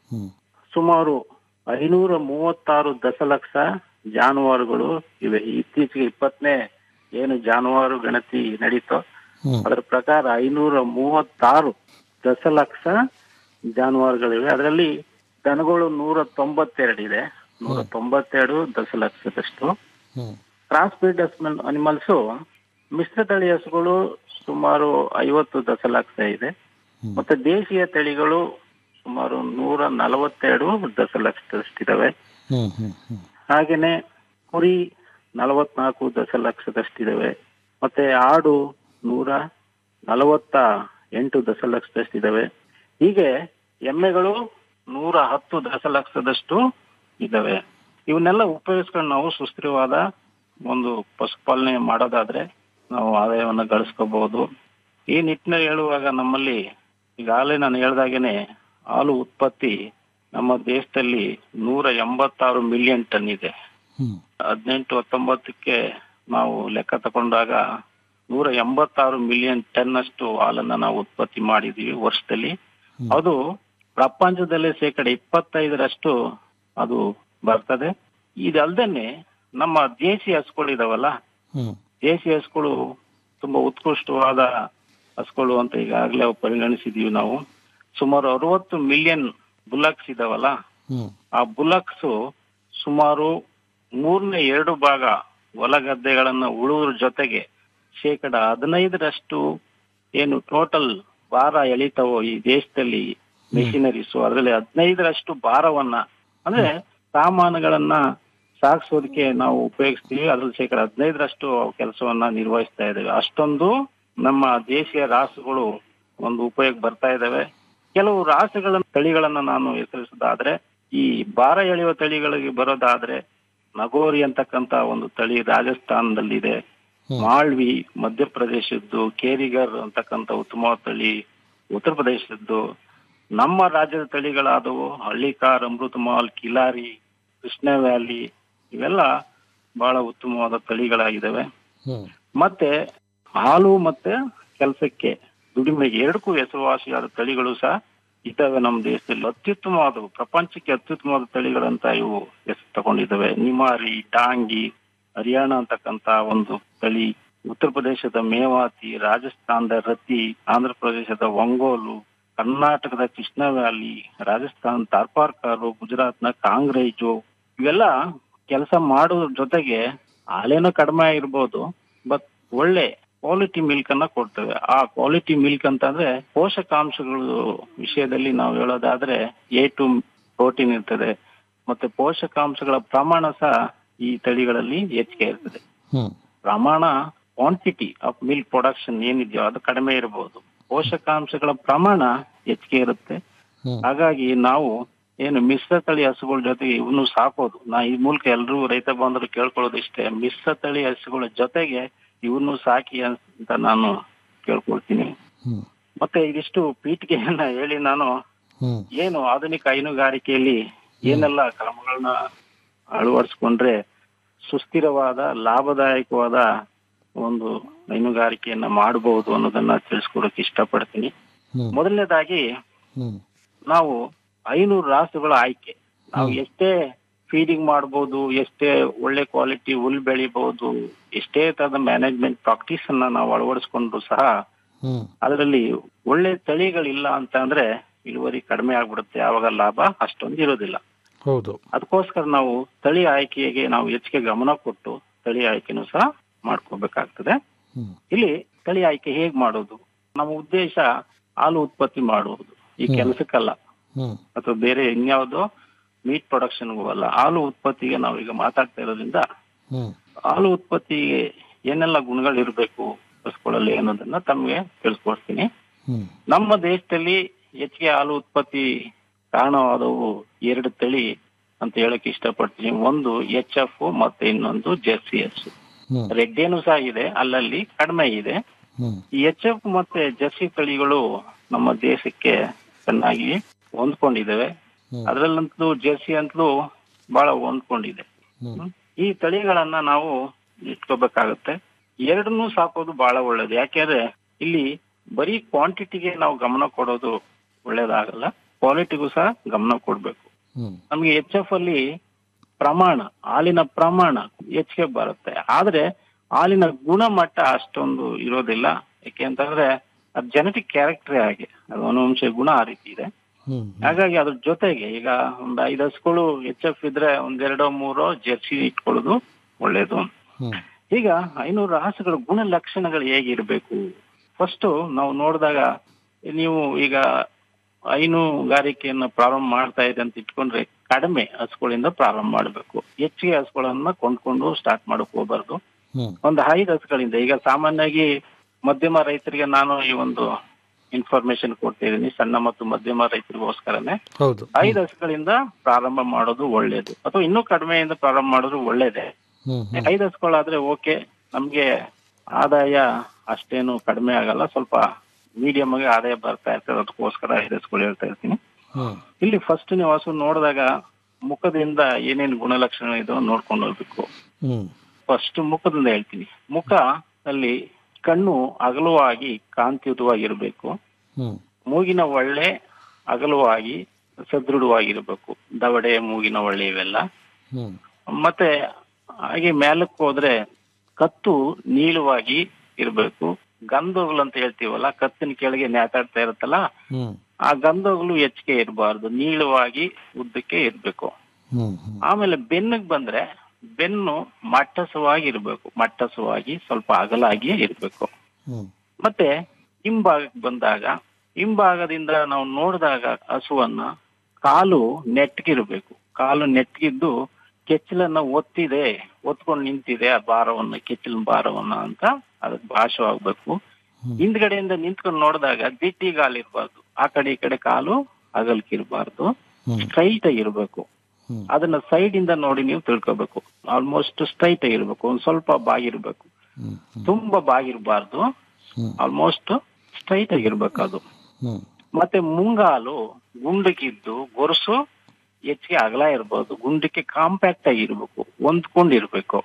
ಸುಮಾರು ಐನೂರ ಮೂವತ್ತಾರು ದಶಲಕ್ಷ ಜಾನುವಾರುಗಳು ಇವೆ ಇತ್ತೀಚೆಗೆ ಇಪ್ಪತ್ತನೇ ಏನು ಜಾನುವಾರು ಗಣತಿ ನಡೀತೋ ಅದರ ಪ್ರಕಾರ ಐನೂರ ಮೂವತ್ತಾರು ದಶಲಕ್ಷ ಜಾನುವಾರುಗಳಿವೆ ಅದರಲ್ಲಿ ದನಗಳು ನೂರ ತೊಂಬತ್ತೆರಡು ಇದೆ ನೂರ ತೊಂಬತ್ತೆರಡು ದಶಲಕ್ಷದಷ್ಟು ಕ್ರಾಸ್ ಬ್ರೀಡ್ ಅನಿಮಲ್ಸ್ ಮಿಶ್ರ ತಳಿ ಹಸುಗಳು ಸುಮಾರು ಐವತ್ತು ದಶಲಕ್ಷ ಇದೆ ಮತ್ತೆ ದೇಶೀಯ ತಳಿಗಳು ಸುಮಾರು ನೂರ ನಲವತ್ತೆರಡು ದಶಲಕ್ಷದಷ್ಟಿದಾವೆ ಹಾಗೇನೆ ಕುರಿ ನಲವತ್ನಾಲ್ಕು ದಶಲಕ್ಷದಷ್ಟಿದಾವೆ ಮತ್ತೆ ಆಡು ನೂರ ನಲವತ್ತ ಎಂಟು ದಶಲಕ್ಷದಷ್ಟಿದಾವೆ ಹೀಗೆ ಎಮ್ಮೆಗಳು ನೂರ ಹತ್ತು ದಶಲಕ್ಷದಷ್ಟು ಇದಾವೆ ಇವನ್ನೆಲ್ಲ ಉಪಯೋಗಿಸ್ಕೊಂಡು ನಾವು ಸುಸ್ಥಿರವಾದ ಒಂದು ಪಶುಪಾಲನೆ ಮಾಡೋದಾದ್ರೆ ನಾವು ಆದಾಯವನ್ನ ಗಳಿಸ್ಕೋಬಹುದು ಈ ನಿಟ್ಟಿನಲ್ಲಿ ಹೇಳುವಾಗ ನಮ್ಮಲ್ಲಿ ಈಗಾಗಲೇ ನಾನು ಹೇಳ್ದಾಗೇನೆ ಹಾಲು ಉತ್ಪತ್ತಿ ನಮ್ಮ ದೇಶದಲ್ಲಿ ನೂರ ಎಂಬತ್ತಾರು ಮಿಲಿಯನ್ ಟನ್ ಇದೆ ಹದಿನೆಂಟು ಹತ್ತೊಂಬತ್ತಕ್ಕೆ ನಾವು ಲೆಕ್ಕ ತಗೊಂಡಾಗ ನೂರ ಎಂಬತ್ತಾರು ಮಿಲಿಯನ್ ಟನ್ ಅಷ್ಟು ಹಾಲನ್ನ ನಾವು ಉತ್ಪತ್ತಿ ಮಾಡಿದೀವಿ ವರ್ಷದಲ್ಲಿ ಅದು ಪ್ರಪಂಚದಲ್ಲೇ ಶೇಕಡ ಇಪ್ಪತ್ತೈದರಷ್ಟು ಅದು ಬರ್ತದೆ ಇದಲ್ದೇನೆ ನಮ್ಮ ದೇಸಿ ಹಸುಗಳು ಇದಾವಲ್ಲ ದೇಸಿ ಹಸುಗಳು ತುಂಬಾ ಉತ್ಕೃಷ್ಟವಾದ ಹಸುಗಳು ಅಂತ ಈಗಾಗಲೇ ಪರಿಗಣಿಸಿದೀವಿ ನಾವು ಸುಮಾರು ಅರವತ್ತು ಮಿಲಿಯನ್ ಬುಲಕ್ಸ್ ಇದಾವಲ್ಲ ಆ ಬುಲಕ್ಸ್ ಸುಮಾರು ಮೂರನೇ ಎರಡು ಭಾಗ ಹೊಲ ಗದ್ದೆಗಳನ್ನ ಉಳುವುದ್ರ ಜೊತೆಗೆ ಶೇಕಡ ಹದಿನೈದರಷ್ಟು ಏನು ಟೋಟಲ್ ಭಾರ ಎಳಿತಾವೋ ಈ ದೇಶದಲ್ಲಿ ಮೆಷಿನರೀಸ್ ಅದರಲ್ಲಿ ಹದಿನೈದರಷ್ಟು ಭಾರವನ್ನ ಅಂದ್ರೆ ಸಾಮಾನುಗಳನ್ನ ಸಾಗಿಸೋದಕ್ಕೆ ನಾವು ಉಪಯೋಗಿಸ್ತೀವಿ ಅದ್ರಲ್ಲಿ ಶೇಕಡ ಹದಿನೈದರಷ್ಟು ಕೆಲಸವನ್ನ ನಿರ್ವಹಿಸ್ತಾ ಇದ್ದೇವೆ ಅಷ್ಟೊಂದು ನಮ್ಮ ದೇಶೀಯ ರಾಸುಗಳು ಒಂದು ಉಪಯೋಗ ಬರ್ತಾ ಇದಾವೆ ಕೆಲವು ರಾಸುಗಳ ತಳಿಗಳನ್ನ ನಾನು ಹೆಸರಿಸೋದಾದ್ರೆ ಈ ಭಾರ ಎಳೆಯುವ ತಳಿಗಳಿಗೆ ಬರೋದಾದ್ರೆ ನಗೋರಿ ಅಂತಕ್ಕಂತ ಒಂದು ತಳಿ ರಾಜಸ್ಥಾನದಲ್ಲಿದೆ ಮಾಳ್ವಿ ಮಧ್ಯಪ್ರದೇಶದ್ದು ಕೇರಿಗರ್ ಅಂತಕ್ಕಂತ ಉತ್ತಮವಾದ ತಳಿ ಉತ್ತರ ಪ್ರದೇಶದ್ದು ನಮ್ಮ ರಾಜ್ಯದ ತಳಿಗಳಾದವು ಹಳ್ಳಿಕಾರ್ ಅಮೃತಮಾಲ್ ಕಿಲಾರಿ ಕೃಷ್ಣ ವ್ಯಾಲಿ ಇವೆಲ್ಲ ಬಹಳ ಉತ್ತಮವಾದ ತಳಿಗಳಾಗಿದ್ದಾವೆ ಮತ್ತೆ ಹಾಲು ಮತ್ತೆ ಕೆಲಸಕ್ಕೆ ದುಡಿಮೆಗೆ ಎರಡಕ್ಕೂ ಹೆಸರುವಾಸಿಯಾದ ತಳಿಗಳು ಸಹ ಇದ್ದಾವೆ ನಮ್ಮ ದೇಶದಲ್ಲಿ ಅತ್ಯುತ್ತಮವಾದವು ಪ್ರಪಂಚಕ್ಕೆ ಅತ್ಯುತ್ತಮವಾದ ತಳಿಗಳಂತ ಇವು ಹೆಸರು ತಗೊಂಡಿದ್ದಾವೆ ನಿಮಾರಿ ಡಾಂಗಿ ಹರಿಯಾಣ ಅಂತಕ್ಕಂತ ಒಂದು ತಳಿ ಉತ್ತರ ಪ್ರದೇಶದ ಮೇವಾತಿ ರಾಜಸ್ಥಾನದ ರತಿ ಆಂಧ್ರ ಪ್ರದೇಶದ ಒಂಗೋಲು ಕರ್ನಾಟಕದ ಕೃಷ್ಣ ವ್ಯಾಲಿ ರಾಜಸ್ಥಾನ ತಾರ್ಪಾರ್ಕಾರು ಗುಜರಾತ್ನ ಕಾಂಗ್ರೇಜು ಇವೆಲ್ಲ ಕೆಲಸ ಮಾಡೋದ್ರ ಜೊತೆಗೆ ಹಾಲೇನೋ ಕಡಿಮೆ ಆಗಿರ್ಬೋದು ಬಟ್ ಒಳ್ಳೆ ಕ್ವಾಲಿಟಿ ಮಿಲ್ಕ್ ಅನ್ನ ಕೊಡ್ತೇವೆ ಆ ಕ್ವಾಲಿಟಿ ಮಿಲ್ಕ್ ಅಂತಂದ್ರೆ ಪೋಷಕಾಂಶಗಳು ವಿಷಯದಲ್ಲಿ ನಾವು ಹೇಳೋದಾದ್ರೆ ಎ ಟು ಪ್ರೋಟೀನ್ ಇರ್ತದೆ ಮತ್ತೆ ಪೋಷಕಾಂಶಗಳ ಪ್ರಮಾಣ ಸಹ ಈ ತಳಿಗಳಲ್ಲಿ ಹೆಚ್ಚಿಗೆ ಇರ್ತದೆ ಪ್ರಮಾಣ ಕ್ವಾಂಟಿಟಿ ಆಫ್ ಮಿಲ್ಕ್ ಪ್ರೊಡಕ್ಷನ್ ಏನಿದೆಯೋ ಅದು ಕಡಿಮೆ ಇರಬಹುದು ಪೋಷಕಾಂಶಗಳ ಪ್ರಮಾಣ ಹೆಚ್ಚಿಗೆ ಇರುತ್ತೆ ಹಾಗಾಗಿ ನಾವು ಏನು ಮಿಶ್ರ ತಳಿ ಹಸುಗಳ ಜೊತೆಗೆ ಇವನು ಸಾಕೋದು ನಾ ಈ ಮೂಲಕ ಎಲ್ರೂ ರೈತ ಬಂದರು ಕೇಳ್ಕೊಳ್ಳೋದು ಇಷ್ಟೇ ಮಿಶ್ರ ತಳಿ ಹಸುಗಳ ಜೊತೆಗೆ ಇವನು ಸಾಕಿ ಅಂತ ನಾನು ಕೇಳ್ಕೊಳ್ತೀನಿ ಮತ್ತೆ ಇದಿಷ್ಟು ಪೀಠಿಗೆಯನ್ನ ಹೇಳಿ ನಾನು ಏನು ಆಧುನಿಕ ಹೈನುಗಾರಿಕೆಯಲ್ಲಿ ಏನೆಲ್ಲ ಕ್ರಮಗಳನ್ನ ಅಳವಡಿಸ್ಕೊಂಡ್ರೆ ಸುಸ್ಥಿರವಾದ ಲಾಭದಾಯಕವಾದ ಒಂದು ಹೈನುಗಾರಿಕೆಯನ್ನ ಮಾಡಬಹುದು ಅನ್ನೋದನ್ನ ತಿಳಿಸ್ಕೊಡಕ್ ಇಷ್ಟಪಡ್ತೀನಿ ಮೊದಲನೇದಾಗಿ ನಾವು ಐನೂರು ರಾಸುಗಳ ಆಯ್ಕೆ ನಾವು ಎಷ್ಟೇ ಫೀಡಿಂಗ್ ಮಾಡಬಹುದು ಎಷ್ಟೇ ಒಳ್ಳೆ ಕ್ವಾಲಿಟಿ ಹುಲ್ ಬೆಳಿಬಹುದು ಎಷ್ಟೇ ತರದ ಮ್ಯಾನೇಜ್ಮೆಂಟ್ ಪ್ರಾಕ್ಟೀಸ್ ಅನ್ನ ನಾವು ಅಳವಡಿಸ್ಕೊಂಡ್ರು ಸಹ ಅದರಲ್ಲಿ ಒಳ್ಳೆ ತಳಿಗಳಿಲ್ಲ ಅಂತ ಅಂದ್ರೆ ಇಳುವರಿ ಕಡಿಮೆ ಆಗ್ಬಿಡುತ್ತೆ ಆವಾಗ ಲಾಭ ಅಷ್ಟೊಂದು ಇರೋದಿಲ್ಲ ಹೌದು ಅದಕ್ಕೋಸ್ಕರ ನಾವು ತಳಿ ಆಯ್ಕೆಗೆ ನಾವು ಹೆಚ್ಚಿಗೆ ಗಮನ ಕೊಟ್ಟು ತಳಿ ಆಯ್ಕೆನೂ ಸಹ ಮಾಡ್ಕೋಬೇಕಾಗ್ತದೆ ಇಲ್ಲಿ ತಳಿ ಆಯ್ಕೆ ಹೇಗ್ ಮಾಡೋದು ನಮ್ಮ ಉದ್ದೇಶ ಹಾಲು ಉತ್ಪತ್ತಿ ಮಾಡುವುದು ಈ ಕೆಲಸಕ್ಕಲ್ಲ ಅಥವಾ ಬೇರೆ ಇನ್ಯಾವುದೋ ಮೀಟ್ ಪ್ರೊಡಕ್ಷನ್ಗೂ ಅಲ್ಲ ಹಾಲು ಉತ್ಪತ್ತಿಗೆ ನಾವು ಈಗ ಮಾತಾಡ್ತಾ ಇರೋದ್ರಿಂದ ಹಾಲು ಉತ್ಪತ್ತಿಗೆ ಏನೆಲ್ಲ ಗುಣಗಳು ಇರಬೇಕು ಹಸುಗಳಲ್ಲಿ ಅನ್ನೋದನ್ನ ತಮ್ಗೆ ತಿಳಿಸ್ಕೊಡ್ತೀನಿ ನಮ್ಮ ದೇಶದಲ್ಲಿ ಹೆಚ್ಚಿಗೆ ಹಾಲು ಉತ್ಪತ್ತಿ ಕಾರಣವಾದವು ಎರಡು ತಳಿ ಅಂತ ಹೇಳಕ್ ಇಷ್ಟಪಡ್ತೀನಿ ಒಂದು ಎಚ್ ಎಫ್ ಮತ್ತೆ ಇನ್ನೊಂದು ಜೆರ್ಸಿ ಎಸ್ ರೆಡ್ ಏನು ಸಹ ಇದೆ ಅಲ್ಲಲ್ಲಿ ಕಡಿಮೆ ಇದೆ ಈ ಎಚ್ ಎಫ್ ಮತ್ತೆ ಜರ್ಸಿ ತಳಿಗಳು ನಮ್ಮ ದೇಶಕ್ಕೆ ಚೆನ್ನಾಗಿ ಹೊಂದ್ಕೊಂಡಿದ್ದಾವೆ ಅದ್ರಲ್ಲಂತೂ ಜರ್ಸಿ ಅಂತಲೂ ಬಹಳ ಹೊಂದ್ಕೊಂಡಿದೆ ಈ ತಳಿಗಳನ್ನ ನಾವು ಇಟ್ಕೋಬೇಕಾಗತ್ತೆ ಎರಡನ್ನೂ ಸಾಕೋದು ಬಹಳ ಒಳ್ಳೇದು ಯಾಕೆಂದ್ರೆ ಇಲ್ಲಿ ಬರೀ ಕ್ವಾಂಟಿಟಿಗೆ ನಾವು ಗಮನ ಕೊಡೋದು ಒಳ್ಳೇದಾಗಲ್ಲ ಕ್ವಾಲಿಟಿಗೂ ಸಹ ಗಮನ ಕೊಡ್ಬೇಕು ನಮ್ಗೆ ಎಚ್ ಎಫ್ ಅಲ್ಲಿ ಪ್ರಮಾಣ ಹಾಲಿನ ಪ್ರಮಾಣ ಹೆಚ್ಚಿಗೆ ಬರುತ್ತೆ ಆದ್ರೆ ಹಾಲಿನ ಗುಣಮಟ್ಟ ಅಷ್ಟೊಂದು ಇರೋದಿಲ್ಲ ಯಾಕೆ ಅಂತಂದ್ರೆ ಅದು ಜೆನೆಟಿಕ್ ಕ್ಯಾರೆಕ್ಟರ್ ಹಾಗೆ ಅದು ಅನುವಂಶ ಗುಣ ಆ ರೀತಿ ಇದೆ ಹಾಗಾಗಿ ಅದ್ರ ಜೊತೆಗೆ ಈಗ ಒಂದ್ ಐದು ಹಸುಗಳು ಎಚ್ ಎಫ್ ಇದ್ರೆ ಒಂದೆರಡೋ ಮೂರೋ ಜೆರ್ಸಿ ಇಟ್ಕೊಳ್ಳೋದು ಒಳ್ಳೇದು ಈಗ ಐನೂರು ರಾಸುಗಳ ಗುಣ ಲಕ್ಷಣಗಳು ಹೇಗಿರ್ಬೇಕು ಫಸ್ಟ್ ನಾವು ನೋಡಿದಾಗ ನೀವು ಈಗ ಹೈನುಗಾರಿಕೆಯನ್ನ ಪ್ರಾರಂಭ ಮಾಡ್ತಾ ಇದೆ ಅಂತ ಇಟ್ಕೊಂಡ್ರೆ ಕಡಿಮೆ ಹಸುಗಳಿಂದ ಪ್ರಾರಂಭ ಮಾಡಬೇಕು ಹೆಚ್ಚಿಗೆ ಹಸುಗಳನ್ನ ಕೊಂಡ್ಕೊಂಡು ಸ್ಟಾರ್ಟ್ ಮಾಡಕ್ ಹೋಗ್ಬಾರ್ದು ಒಂದು ಐದು ಹಸುಗಳಿಂದ ಈಗ ಸಾಮಾನ್ಯವಾಗಿ ಮಧ್ಯಮ ರೈತರಿಗೆ ನಾನು ಈ ಒಂದು ಇನ್ಫಾರ್ಮೇಶನ್ ಕೊಡ್ತಿದ್ದೀನಿ ಸಣ್ಣ ಮತ್ತು ಮಧ್ಯಮ ರೈತರಿಗೋಸ್ಕರನೇ ಹೌದು ಐದು ಹಸುಗಳಿಂದ ಪ್ರಾರಂಭ ಮಾಡೋದು ಒಳ್ಳೇದು ಅಥವಾ ಇನ್ನೂ ಕಡಿಮೆಯಿಂದ ಪ್ರಾರಂಭ ಮಾಡೋದು ಒಳ್ಳೇದೇ ಐದು ಹಸುಗಳಾದ್ರೆ ಓಕೆ ನಮ್ಗೆ ಆದಾಯ ಅಷ್ಟೇನು ಕಡಿಮೆ ಆಗಲ್ಲ ಸ್ವಲ್ಪ ಮೀಡಿಯಂ ಆಗಿ ಆದಾಯ ಬರ್ತಾ ಇರ್ತದೆ ಅದಕ್ಕೋಸ್ಕರ ಐದು ಹಸುಗಳು ಹೇಳ್ತಾ ಇರ್ತೀನಿ ಇಲ್ಲಿ ಫಸ್ಟ್ ನೀವು ಹಸು ನೋಡಿದಾಗ ಮುಖದಿಂದ ಏನೇನು ಗುಣಲಕ್ಷಣ ಇದೋ ನೋಡ್ಕೊಂಡು ಹೋಗ್ಬೇಕು ಫಸ್ಟ್ ಮುಖದಿಂದ ಹೇಳ್ತೀನಿ ಮುಖ ಅಲ್ಲಿ ಕಣ್ಣು ಅಗಲವಾಗಿ ಕಾಂತಿಯುತವಾಗಿರ್ಬೇಕು ಮೂಗಿನ ಒಳ್ಳೆ ಅಗಲವಾಗಿ ಸದೃಢವಾಗಿರ್ಬೇಕು ದವಡೆ ಮೂಗಿನ ಒಳ್ಳೆ ಇವೆಲ್ಲ ಮತ್ತೆ ಹಾಗೆ ಮೇಲಕ್ಕೆ ಹೋದ್ರೆ ಕತ್ತು ನೀಳವಾಗಿ ಇರ್ಬೇಕು ಗಂಧೋಗ್ಲು ಅಂತ ಹೇಳ್ತೀವಲ್ಲ ಕತ್ತಿನ ಕೆಳಗೆ ನ್ಯಾತಾಡ್ತಾ ಇರುತ್ತಲ್ಲ ಆ ಗಂಧೋಗ್ಲು ಹೆಚ್ಚಿಗೆ ಇರಬಾರ್ದು ನೀಳವಾಗಿ ಉದ್ದಕ್ಕೆ ಇರ್ಬೇಕು ಆಮೇಲೆ ಬೆನ್ನಿಗೆ ಬಂದ್ರೆ ಬೆನ್ನು ಮಟ್ಟಸವಾಗಿ ಇರ್ಬೇಕು ಮಟ್ಟಸವಾಗಿ ಸ್ವಲ್ಪ ಅಗಲಾಗಿ ಇರ್ಬೇಕು ಮತ್ತೆ ಹಿಂಭಾಗಕ್ಕೆ ಬಂದಾಗ ಹಿಂಭಾಗದಿಂದ ನಾವು ನೋಡಿದಾಗ ಹಸುವನ್ನ ಕಾಲು ನೆಟ್ಗಿರ್ಬೇಕು ಕಾಲು ನೆಟ್ಗಿದ್ದು ಕೆಚ್ಚಲನ್ನ ಒತ್ತಿದೆ ಒತ್ಕೊಂಡು ನಿಂತಿದೆ ಆ ಭಾರವನ್ನ ಕೆಚ್ಚಲಿನ ಭಾರವನ್ನ ಅಂತ ಅದಕ್ಕೆ ಭಾಷವಾಗ್ಬೇಕು ಹಿಂದ್ಗಡೆಯಿಂದ ನಿಂತ್ಕೊಂಡು ನೋಡಿದಾಗ ದಿಟ್ಟಿ ಕಾಲು ಇರ್ಬಾರ್ದು ಆ ಕಡೆ ಈ ಕಡೆ ಕಾಲು ಅಗಲ್ಕಿರ್ಬಾರ್ದು ಸ್ಟ್ರೈಟ್ ಆಗಿರ್ಬೇಕು ಅದನ್ನ ಸೈಡ್ ಇಂದ ನೋಡಿ ನೀವು ತಿಳ್ಕೊಬೇಕು ಆಲ್ಮೋಸ್ಟ್ ಸ್ಟ್ರೈಟ್ ಆಗಿರ್ಬೇಕು ಒಂದ್ ಸ್ವಲ್ಪ ಬಾಗಿರ್ಬೇಕು ತುಂಬಾ ಬಾಗಿರ್ಬಾರ್ದು ಆಲ್ಮೋಸ್ಟ್ ಸ್ಟ್ರೈಟ್ ಆಗಿರ್ಬೇಕು ಅದು ಮತ್ತೆ ಮುಂಗಾಲು ಗುಂಡಕ್ಕಿದ್ದು ಗೊರಸು ಹೆಚ್ಚಿಗೆ ಅಗಲ ಇರ್ಬೋದು ಗುಂಡಕ್ಕೆ ಕಾಂಪ್ಯಾಕ್ಟ್ ಆಗಿರ್ಬೇಕು ಹೊಂದ್ಕೊಂಡಿರ್ಬೇಕು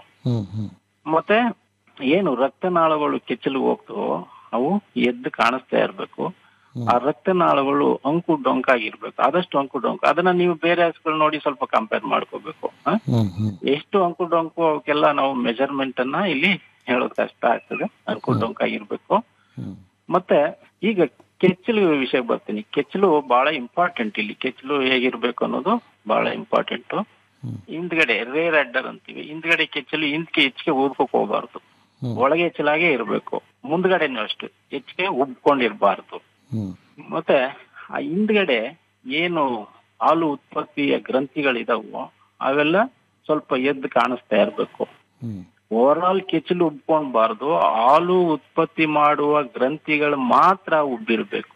ಮತ್ತೆ ಏನು ರಕ್ತನಾಳಗಳು ಕೆಚ್ಚಲು ಹೋಗ್ತವೋ ಅವು ಎದ್ದು ಕಾಣಿಸ್ತಾ ಇರ್ಬೇಕು ಆ ರಕ್ತನಾಳಗಳು ಅಂಕು ಡೊಂಕಾಗಿರ್ಬೇಕು ಆದಷ್ಟು ಅಂಕು ಡೊಂಕು ಅದನ್ನ ನೀವು ಬೇರೆ ಹಸುಗಳು ನೋಡಿ ಸ್ವಲ್ಪ ಕಂಪೇರ್ ಮಾಡ್ಕೋಬೇಕು ಹ? ಎಷ್ಟು ಅಂಕು ಡೊಂಕು ಅವಕ್ಕೆಲ್ಲ ನಾವು ಮೆಜರ್ಮೆಂಟ್ ಅನ್ನ ಇಲ್ಲಿ ಹೇಳೋದ್ ಕಷ್ಟ ಆಗ್ತದೆ ಅಂಕು ಡೊಂಕಾಗಿರ್ಬೇಕು ಮತ್ತೆ ಈಗ ಕೆಚ್ಚಲು ವಿಷಯ ಬರ್ತೀನಿ ಕೆಚ್ಚಲು ಬಹಳ ಇಂಪಾರ್ಟೆಂಟ್ ಇಲ್ಲಿ ಕೆಚ್ಚಲು ಹೇಗಿರ್ಬೇಕು ಅನ್ನೋದು ಬಹಳ ಇಂಪಾರ್ಟೆಂಟ್ ಹಿಂದ್ಗಡೆ ರೇರ್ ಅಡ್ಡರ್ ಅಂತೀವಿ ಹಿಂದ್ಗಡೆ ಕೆಚ್ಚಲು ಹಿಂದ್ಕೆ ಹೆಚ್ಚಿಗೆ ಊದ್ಕೋಕ್ ಹೋಗ್ಬಾರ್ದು ಒಳಗೆ ಹೆಚ್ಚಲಾಗೆ ಇರ್ಬೇಕು ಮುಂದ್ಗಡೆನೂ ಅಷ್ಟು ಹೆಚ್ಚಿಗೆ ಉಬ್ಕೊಂಡಿರ್ಬಾರ್ದು ಮತ್ತೆ ಆ ಹಿಂದ್ಗಡೆ ಏನು ಹಾಲು ಉತ್ಪತ್ತಿಯ ಗ್ರಂಥಿಗಳಿದಾವೋ ಅವೆಲ್ಲ ಸ್ವಲ್ಪ ಎದ್ದು ಕಾಣಿಸ್ತಾ ಇರ್ಬೇಕು ಓವರ್ ಆಲ್ ಕೆಚ್ಚಲು ಉಬ್ಕೊಳ್ಬಾರ್ದು ಹಾಲು ಉತ್ಪತ್ತಿ ಮಾಡುವ ಗ್ರಂಥಿಗಳು ಮಾತ್ರ ಉಬ್ಬಿರ್ಬೇಕು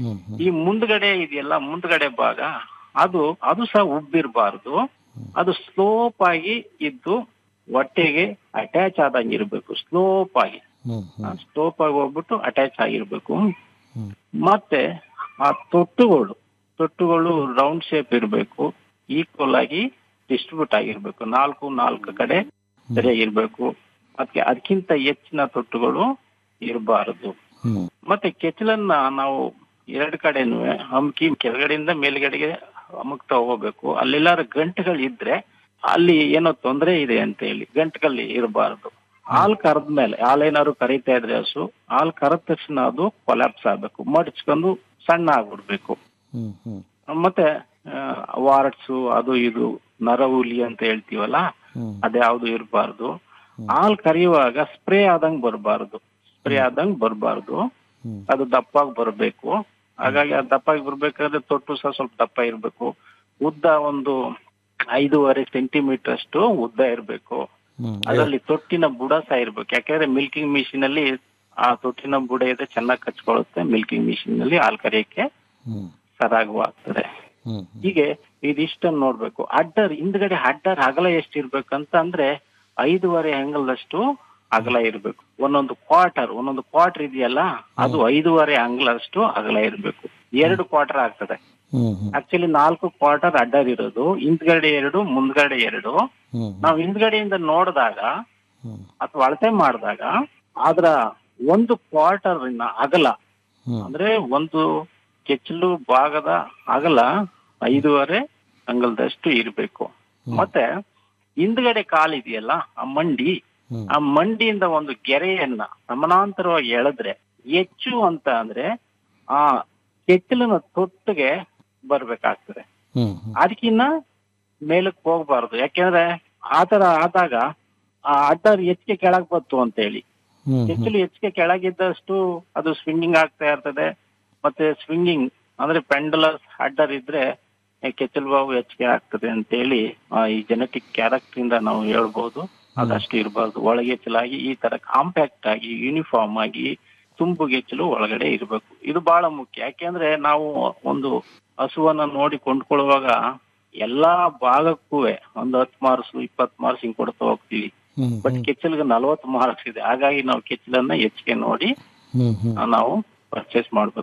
ಈ ಮುಂದ್ಗಡೆ ಇದೆಯಲ್ಲ ಮುಂದ್ಗಡೆ ಭಾಗ ಅದು ಅದು ಸಹ ಉಬ್ಬಿರ್ಬಾರ್ದು ಅದು ಸ್ಲೋಪ್ ಆಗಿ ಇದ್ದು ಹೊಟ್ಟೆಗೆ ಅಟ್ಯಾಚ್ ಆದಂಗೆ ಇರ್ಬೇಕು ಸ್ಲೋಪ್ ಆಗಿ ಸ್ಲೋಪ್ ಆಗಿ ಹೋಗ್ಬಿಟ್ಟು ಅಟ್ಯಾಚ್ ಆಗಿರ್ಬೇಕು ಮತ್ತೆ ಆ ತೊಟ್ಟುಗಳು ತೊಟ್ಟುಗಳು ರೌಂಡ್ ಶೇಪ್ ಇರ್ಬೇಕು ಈಕ್ವಲ್ ಆಗಿ ಡಿಸ್ಟ್ರಿಬ್ಯೂಟ್ ಆಗಿರ್ಬೇಕು ನಾಲ್ಕು ನಾಲ್ಕು ಕಡೆ ಸರಿಯಾಗಿರ್ಬೇಕು ಅದಕ್ಕೆ ಅದಕ್ಕಿಂತ ಹೆಚ್ಚಿನ ತೊಟ್ಟುಗಳು ಇರಬಾರದು ಮತ್ತೆ ಕೆಚ್ಚಲನ್ನ ನಾವು ಎರಡು ಕಡೆನೂ ಹಮ್ಕಿ ಕೆಳಗಡೆಯಿಂದ ಮೇಲ್ಗಡೆಗೆ ಅಮುಕ್ತಾ ಹೋಗ್ಬೇಕು ಅಲ್ಲೆಲ್ಲಾರು ಗಂಟುಗಳು ಇದ್ರೆ ಅಲ್ಲಿ ಏನೋ ತೊಂದರೆ ಇದೆ ಅಂತ ಹೇಳಿ ಗಂಟುಗಳು ಇರಬಾರದು ಹಾಲ್ ಕರೆದ ಮೇಲೆ ಹಾಲೇನಾದ್ರು ಕರೀತಾ ಇದ್ರೆ ಹಸು ಹಾಲ್ ಕರೆದ ತಕ್ಷಣ ಅದು ಕೊಲಾಪ್ಸ್ ಆಗ್ಬೇಕು ಮಡಚ್ಕೊಂಡು ಸಣ್ಣ ಆಗ್ಬಿಡ್ಬೇಕು ಮತ್ತೆ ವಾರಟ್ಸು ಅದು ಇದು ನರಹುಲಿ ಅಂತ ಹೇಳ್ತೀವಲ್ಲ ಅದ್ಯಾವ್ದು ಇರಬಾರ್ದು ಹಾಲ್ ಕರೆಯುವಾಗ ಸ್ಪ್ರೇ ಆದಂಗ್ ಬರಬಾರ್ದು ಸ್ಪ್ರೇ ಆದಂಗ್ ಬರಬಾರ್ದು ಅದು ದಪ್ಪಾಗಿ ಬರಬೇಕು ಹಾಗಾಗಿ ಅದು ದಪ್ಪಾಗಿ ಬರ್ಬೇಕಾದ್ರೆ ತೊಟ್ಟು ಸಹ ಸ್ವಲ್ಪ ದಪ್ಪ ಇರ್ಬೇಕು ಉದ್ದ ಒಂದು ಐದೂವರೆ ಸೆಂಟಿಮೀಟರ್ ಅಷ್ಟು ಉದ್ದ ಇರ್ಬೇಕು ಅದರಲ್ಲಿ ತೊಟ್ಟಿನ ಬುಡ ಸಹ ಇರ್ಬೇಕು ಯಾಕಂದ್ರೆ ಮಿಲ್ಕಿಂಗ್ ಮಿಷಿನ್ ಅಲ್ಲಿ ಆ ತೊಟ್ಟಿನ ಬುಡ ಇದೆ ಚೆನ್ನಾಗಿ ಕಚ್ಕೊಳ್ಳುತ್ತೆ ಮಿಲ್ಕಿಂಗ್ ಮಿಷಿನ್ ನಲ್ಲಿ ಹಾಲ್ ಕರೆಯಕ್ಕೆ ಸರಾಗವಾಗ್ತದೆ ಹೀಗೆ ಇದಿಷ್ಟನ್ನ ನೋಡ್ಬೇಕು ಅಡ್ಡರ್ ಹಿಂದ್ಗಡೆ ಅಡ್ಡರ್ ಅಗಲ ಎಷ್ಟು ಇರ್ಬೇಕಂತ ಅಂದ್ರೆ ಐದೂವರೆ ಅಂಗಲದಷ್ಟು ಅಗಲ ಇರ್ಬೇಕು ಒಂದೊಂದು ಕ್ವಾರ್ಟರ್ ಒಂದೊಂದು ಕ್ವಾರ್ಟರ್ ಇದೆಯಲ್ಲ ಅದು ಐದೂವರೆ ಅಂಗಲಷ್ಟು ಅಗಲ ಇರ್ಬೇಕು ಎರಡು ಕ್ವಾರ್ಟರ್ ಆಗ್ತದೆ ಆಕ್ಚುಲಿ ನಾಲ್ಕು ಕ್ವಾರ್ಟರ್ ಅಡ್ಡರ್ ಇರೋದು ಹಿಂದ್ಗಡೆ ಎರಡು ಮುಂದ್ಗಡೆ ಎರಡು ನಾವು ಹಿಂದ್ಗಡೆಯಿಂದ ನೋಡಿದಾಗ ಅಥವಾ ಅಳತೆ ಮಾಡಿದಾಗ ಅದ್ರ ಒಂದು ಕ್ವಾರ್ಟರ್ ಅಗಲ ಅಂದ್ರೆ ಒಂದು ಕೆಚ್ಚಲು ಭಾಗದ ಅಗಲ ಐದೂವರೆ ಅಂಗಲದಷ್ಟು ಇರ್ಬೇಕು ಮತ್ತೆ ಹಿಂದ್ಗಡೆ ಕಾಲಿದೆಯಲ್ಲ ಆ ಮಂಡಿ ಆ ಮಂಡಿಯಿಂದ ಒಂದು ಗೆರೆಯನ್ನ ಸಮಾನಾಂತರವಾಗಿ ಎಳೆದ್ರೆ ಹೆಚ್ಚು ಅಂತ ಅಂದ್ರೆ ಆ ಕೆಚ್ಚಲಿನ ತೊಟ್ಟಿಗೆ ಬರ್ಬೇಕಾಗ್ತದೆ ಅದಕ್ಕಿನ್ನ ಮೇಲಕ್ಕೆ ಹೋಗ್ಬಾರ್ದು ಯಾಕೆಂದ್ರೆ ಆತರ ಆದಾಗ ಆ ಅಡ್ಡರ್ ಹೆಚ್ಚಿಗೆ ಕೆಳಗ್ ಬತ್ತು ಅಂತ ಹೇಳಿ ಕೆಚ್ಚಲು ಹೆಚ್ಚಿಗೆ ಕೆಳಗಿದ್ದಷ್ಟು ಅದು ಸ್ವಿಂಗಿಂಗ್ ಆಗ್ತಾ ಇರ್ತದೆ ಮತ್ತೆ ಸ್ವಿಂಗಿಂಗ್ ಅಂದ್ರೆ ಪೆಂಡಲಸ್ ಅಡ್ಡರ್ ಇದ್ರೆ ಕೆಚ್ಚಲು ಬಾವು ಹೆಚ್ಚಿಗೆ ಆಗ್ತದೆ ಅಂತ ಹೇಳಿ ಈ ಜೆನೆಟಿಕ್ ಕ್ಯಾರೆಕ್ಟರ್ ಇಂದ ನಾವು ಹೇಳ್ಬೋದು ಅದಷ್ಟು ಇರಬಾರ್ದು ಒಳಗೆಚ್ಚಲಾಗಿ ಈ ತರ ಕಾಂಪ್ಯಾಕ್ಟ್ ಆಗಿ ಯೂನಿಫಾರ್ಮ್ ಆಗಿ ತುಂಬು ಗೆಚ್ಚಲು ಒಳಗಡೆ ಇರಬೇಕು ಇದು ಬಹಳ ಮುಖ್ಯ ಯಾಕೆಂದ್ರೆ ನಾವು ಒಂದು ಹಸುವನ್ನ ನೋಡಿ ಕೊಂಡ್ಕೊಳ್ಳುವಾಗ ಎಲ್ಲಾ ಭಾಗಕ್ಕೂ ಒಂದು ಹತ್ತು ಮಾರ್ಕ್ಸ್ ಇಪ್ಪತ್ತು ಮಾರ್ಕ್ಸ್ ಹಿಂಗ್ ಕೊಡ್ತಾ ಹೋಗ್ತೀವಿ ಬಟ್ ಕೆಚ್ಚಲ್ಗೆ ನಲವತ್ತು ಮಾರ್ಕ್ಸ್ ಇದೆ ಹಾಗಾಗಿ ನಾವು ಕೆಚ್ಚಲನ್ನ ಹೆಚ್ಚಿಗೆ ನೋಡಿ ನಾವು ಪರ್ಚೇಸ್ ಮಾಡ್ಬೇಕು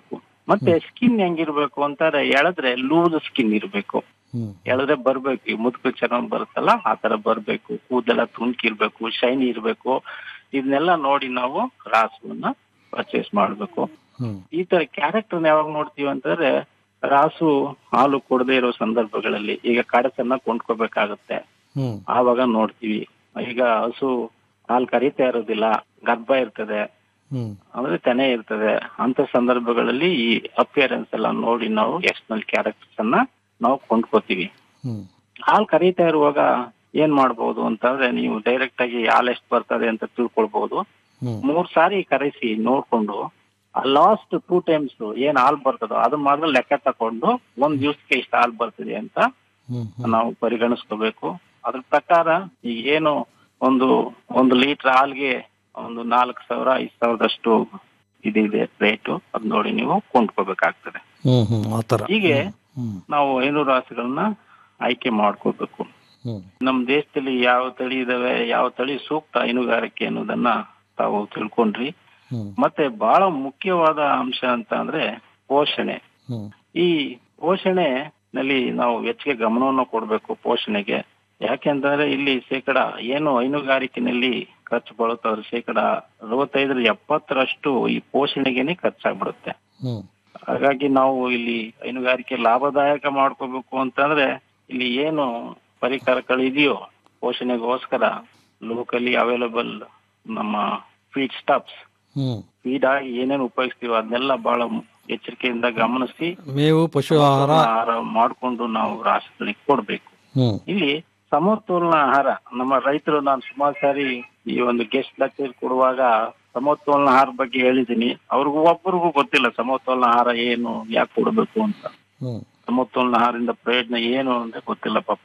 ಮತ್ತೆ ಸ್ಕಿನ್ ಹೆಂಗಿರ್ಬೇಕು ಅಂತಾರೆ ಎಳೆದ್ರೆ ಲೂಸ್ ಸ್ಕಿನ್ ಇರ್ಬೇಕು ಹ್ಮ್ ಎಳೆದ್ರೆ ಬರ್ಬೇಕು ಈ ಮುದುಕು ಚೆನ್ನಾಗ್ ಬರುತ್ತಲ್ಲ ಆ ತರ ಬರ್ಬೇಕು ಕೂದಲೆಲ್ಲ ತುಣುಕಿರ್ಬೇಕು ಶೈನಿ ಇರ್ಬೇಕು ಇದನ್ನೆಲ್ಲ ನೋಡಿ ನಾವು ರಾಸುವನ್ನ ಪರ್ಚೇಸ್ ಮಾಡ್ಬೇಕು ಹ್ಮ್ ಈ ತರ ಕ್ಯಾರೆಕ್ಟರ್ ಯಾವಾಗ ನೋಡ್ತೀವಿ ಅಂತಂದ್ರೆ ರಾಸು ಹಾಲು ಕೊಡದೇ ಇರೋ ಸಂದರ್ಭಗಳಲ್ಲಿ ಈಗ ಕಡಸನ್ನ ಕೊಂಡ್ಕೋಬೇಕಾಗತ್ತೆ ಹ್ಮ್ ಆವಾಗ ನೋಡ್ತೀವಿ ಈಗ ಹಸು ಹಾಲು ಕರೀತಾ ಇರೋದಿಲ್ಲ ಗರ್ಭ ಇರ್ತದೆ ಹ್ಮ್ ಅಂದ್ರೆ ತೆನೆ ಇರ್ತದೆ ಅಂತ ಸಂದರ್ಭಗಳಲ್ಲಿ ಈ ಅಪಿಯರೆನ್ಸ್ ಎಲ್ಲ ನೋಡಿ ನಾವು ಎಕ್ಸ್ಟರ್ನಲ್ ಕ್ಯಾರೆಕ್ಟರ್ಸ್ ಅನ್ನ ನಾವು ಕೊಂಡ್ಕೋತೀವಿ ಹ್ಮ್ ಹಾಲು ಕರೀತಾ ಇರುವಾಗ ಏನ್ ಮಾಡ್ಬೋದು ಅಂತಂದ್ರೆ ನೀವು ಡೈರೆಕ್ಟ್ ಆಗಿ ಹಾಲು ಎಷ್ಟು ಬರ್ತದೆ ಅಂತ ತಿಳ್ಕೊಳ್ಬಹುದು ಹ್ಮ್ ಮೂರ್ ಸಾರಿ ಕರೆಸಿ ನೋಡ್ಕೊಂಡು ಲಾಸ್ಟ್ ಟೂ ಟೈಮ್ಸ್ ಏನ್ ಹಾಲ್ ಬರ್ತದೋ ಅದು ಮಾತ್ರ ಲೆಕ್ಕ ತಕೊಂಡು ಒಂದ್ ದಿವ್ಸಕ್ಕೆ ಇಷ್ಟ ಹಾಲ್ ಬರ್ತದೆ ಅಂತ ಹ್ಮ್ ನಾವು ಪರಿಗಣಿಸ್ಕೋಬೇಕು ಅದ್ರ ಪ್ರಕಾರ ಈಗ ಏನು ಒಂದು ಒಂದು ಲೀಟರ್ ಹಾಲ್ಗೆ ಒಂದು ನಾಲ್ಕು ಸಾವಿರ ಐದು ಸಾವಿರದಷ್ಟು ಇದಿದೆ ರೇಟು ಅದ್ ನೋಡಿ ನೀವು ಕೊಂಡ್ಕೋಬೇಕಾಗ್ತದೆ ಹ್ಮ್ ಹ್ಮ್ ಆತರ ಹೀಗೆ ಹ್ಮ್ ನಾವು ಐನೂರು ರಾಸುಗಳನ್ನ ಆಯ್ಕೆ ಮಾಡ್ಕೋಬೇಕು ಹ್ಮ್ ನಮ್ಮ ದೇಶದಲ್ಲಿ ಯಾವ ತಳಿ ಇದಾವೆ ಯಾವ ತಳಿ ಸೂಕ್ತ ಹೈನುಗಾರಿಕೆ ಅನ್ನೋದನ್ನ ತಾವು ತಿಳ್ಕೊಂಡ್ರಿ ಹ್ಮ್ ಮತ್ತೆ ಬಹಳ ಮುಖ್ಯವಾದ ಅಂಶ ಅಂತ ಅಂದ್ರೆ ಪೋಷಣೆ ಹ್ಮ್ ಈ ಪೋಷಣೆ ನಲ್ಲಿ ನಾವು ಹೆಚ್ಚಿಗೆ ಗಮನವನ್ನು ಕೊಡಬೇಕು ಪೋಷಣೆಗೆ ಯಾಕೆಂತಂದ್ರೆ ಇಲ್ಲಿ ಶೇಕಡ ಏನು ಹೈನುಗಾರಿಕೆನಲ್ಲಿ ಖರ್ಚು ಬರುತ್ತವ್ರ ಶೇಕಡ ಅರವತ್ತೈದರ ಎಪ್ಪತ್ತರಷ್ಟು ಈ ಪೋಷಣೆಗೆನೆ ಖರ್ಚಾಗ್ಬಿಡುತ್ತೆ ಹ್ಮ್ ಹಾಗಾಗಿ ನಾವು ಇಲ್ಲಿ ಹೈನುಗಾರಿಕೆ ಲಾಭದಾಯಕ ಮಾಡ್ಕೋಬೇಕು ಅಂತಂದ್ರೆ ಇಲ್ಲಿ ಏನು ಪರಿಕರಗಳು ಇದೆಯೋ ಪೋಷಣೆಗೋಸ್ಕರ ಲೋಕಲಿ ಅವೈಲಬಲ್ ನಮ್ಮ ಫೀಡ್ ಸ್ಟಾಪ್ಸ್ ಹ್ಮ್ ಫೀಡ್ ಆಗಿ ಏನೇನು ಉಪಯೋಗಿಸ್ತೀವೋ ಅದನ್ನೆಲ್ಲ ಬಹಳ ಎಚ್ಚರಿಕೆಯಿಂದ ಗಮನಿಸಿ ಮೇವು ಪಶು ಆಹಾರ ಆಹಾರ ಮಾಡ್ಕೊಂಡು ನಾವು ರಾಷ್ಟ್ರಗಳಿಗೆ ಕೊಡ್ಬೇಕು ಹ್ಮ್ ಇಲ್ಲಿ ಸಮತೋಲನ ಆಹಾರ ನಮ್ಮ ರೈತರು ನಾನು ಸುಮಾರು ಸಾರಿ ಈ ಒಂದು ಗೆಸ್ಟ್ ಲೆಕ್ಚರ್ ಕೊಡುವಾಗ ಸಮತೋಲನ ಆಹಾರ ಬಗ್ಗೆ ಹೇಳಿದ್ದೀನಿ ಅವ್ರಿಗೂ ಒಬ್ಬರಿಗೂ ಗೊತ್ತಿಲ್ಲ ಸಮತೋಲನ ಆಹಾರ ಏನು ಯಾಕೆ ಕೊಡಬೇಕು ಅಂತ ಹ್ಮ್ ಸಮತೋಲನ ಆಹಾರದಿಂದ ಪ್ರಯೋಜನ ಏನು ಅಂತ ಗೊತ್ತಿಲ್ಲ ಪಾಪ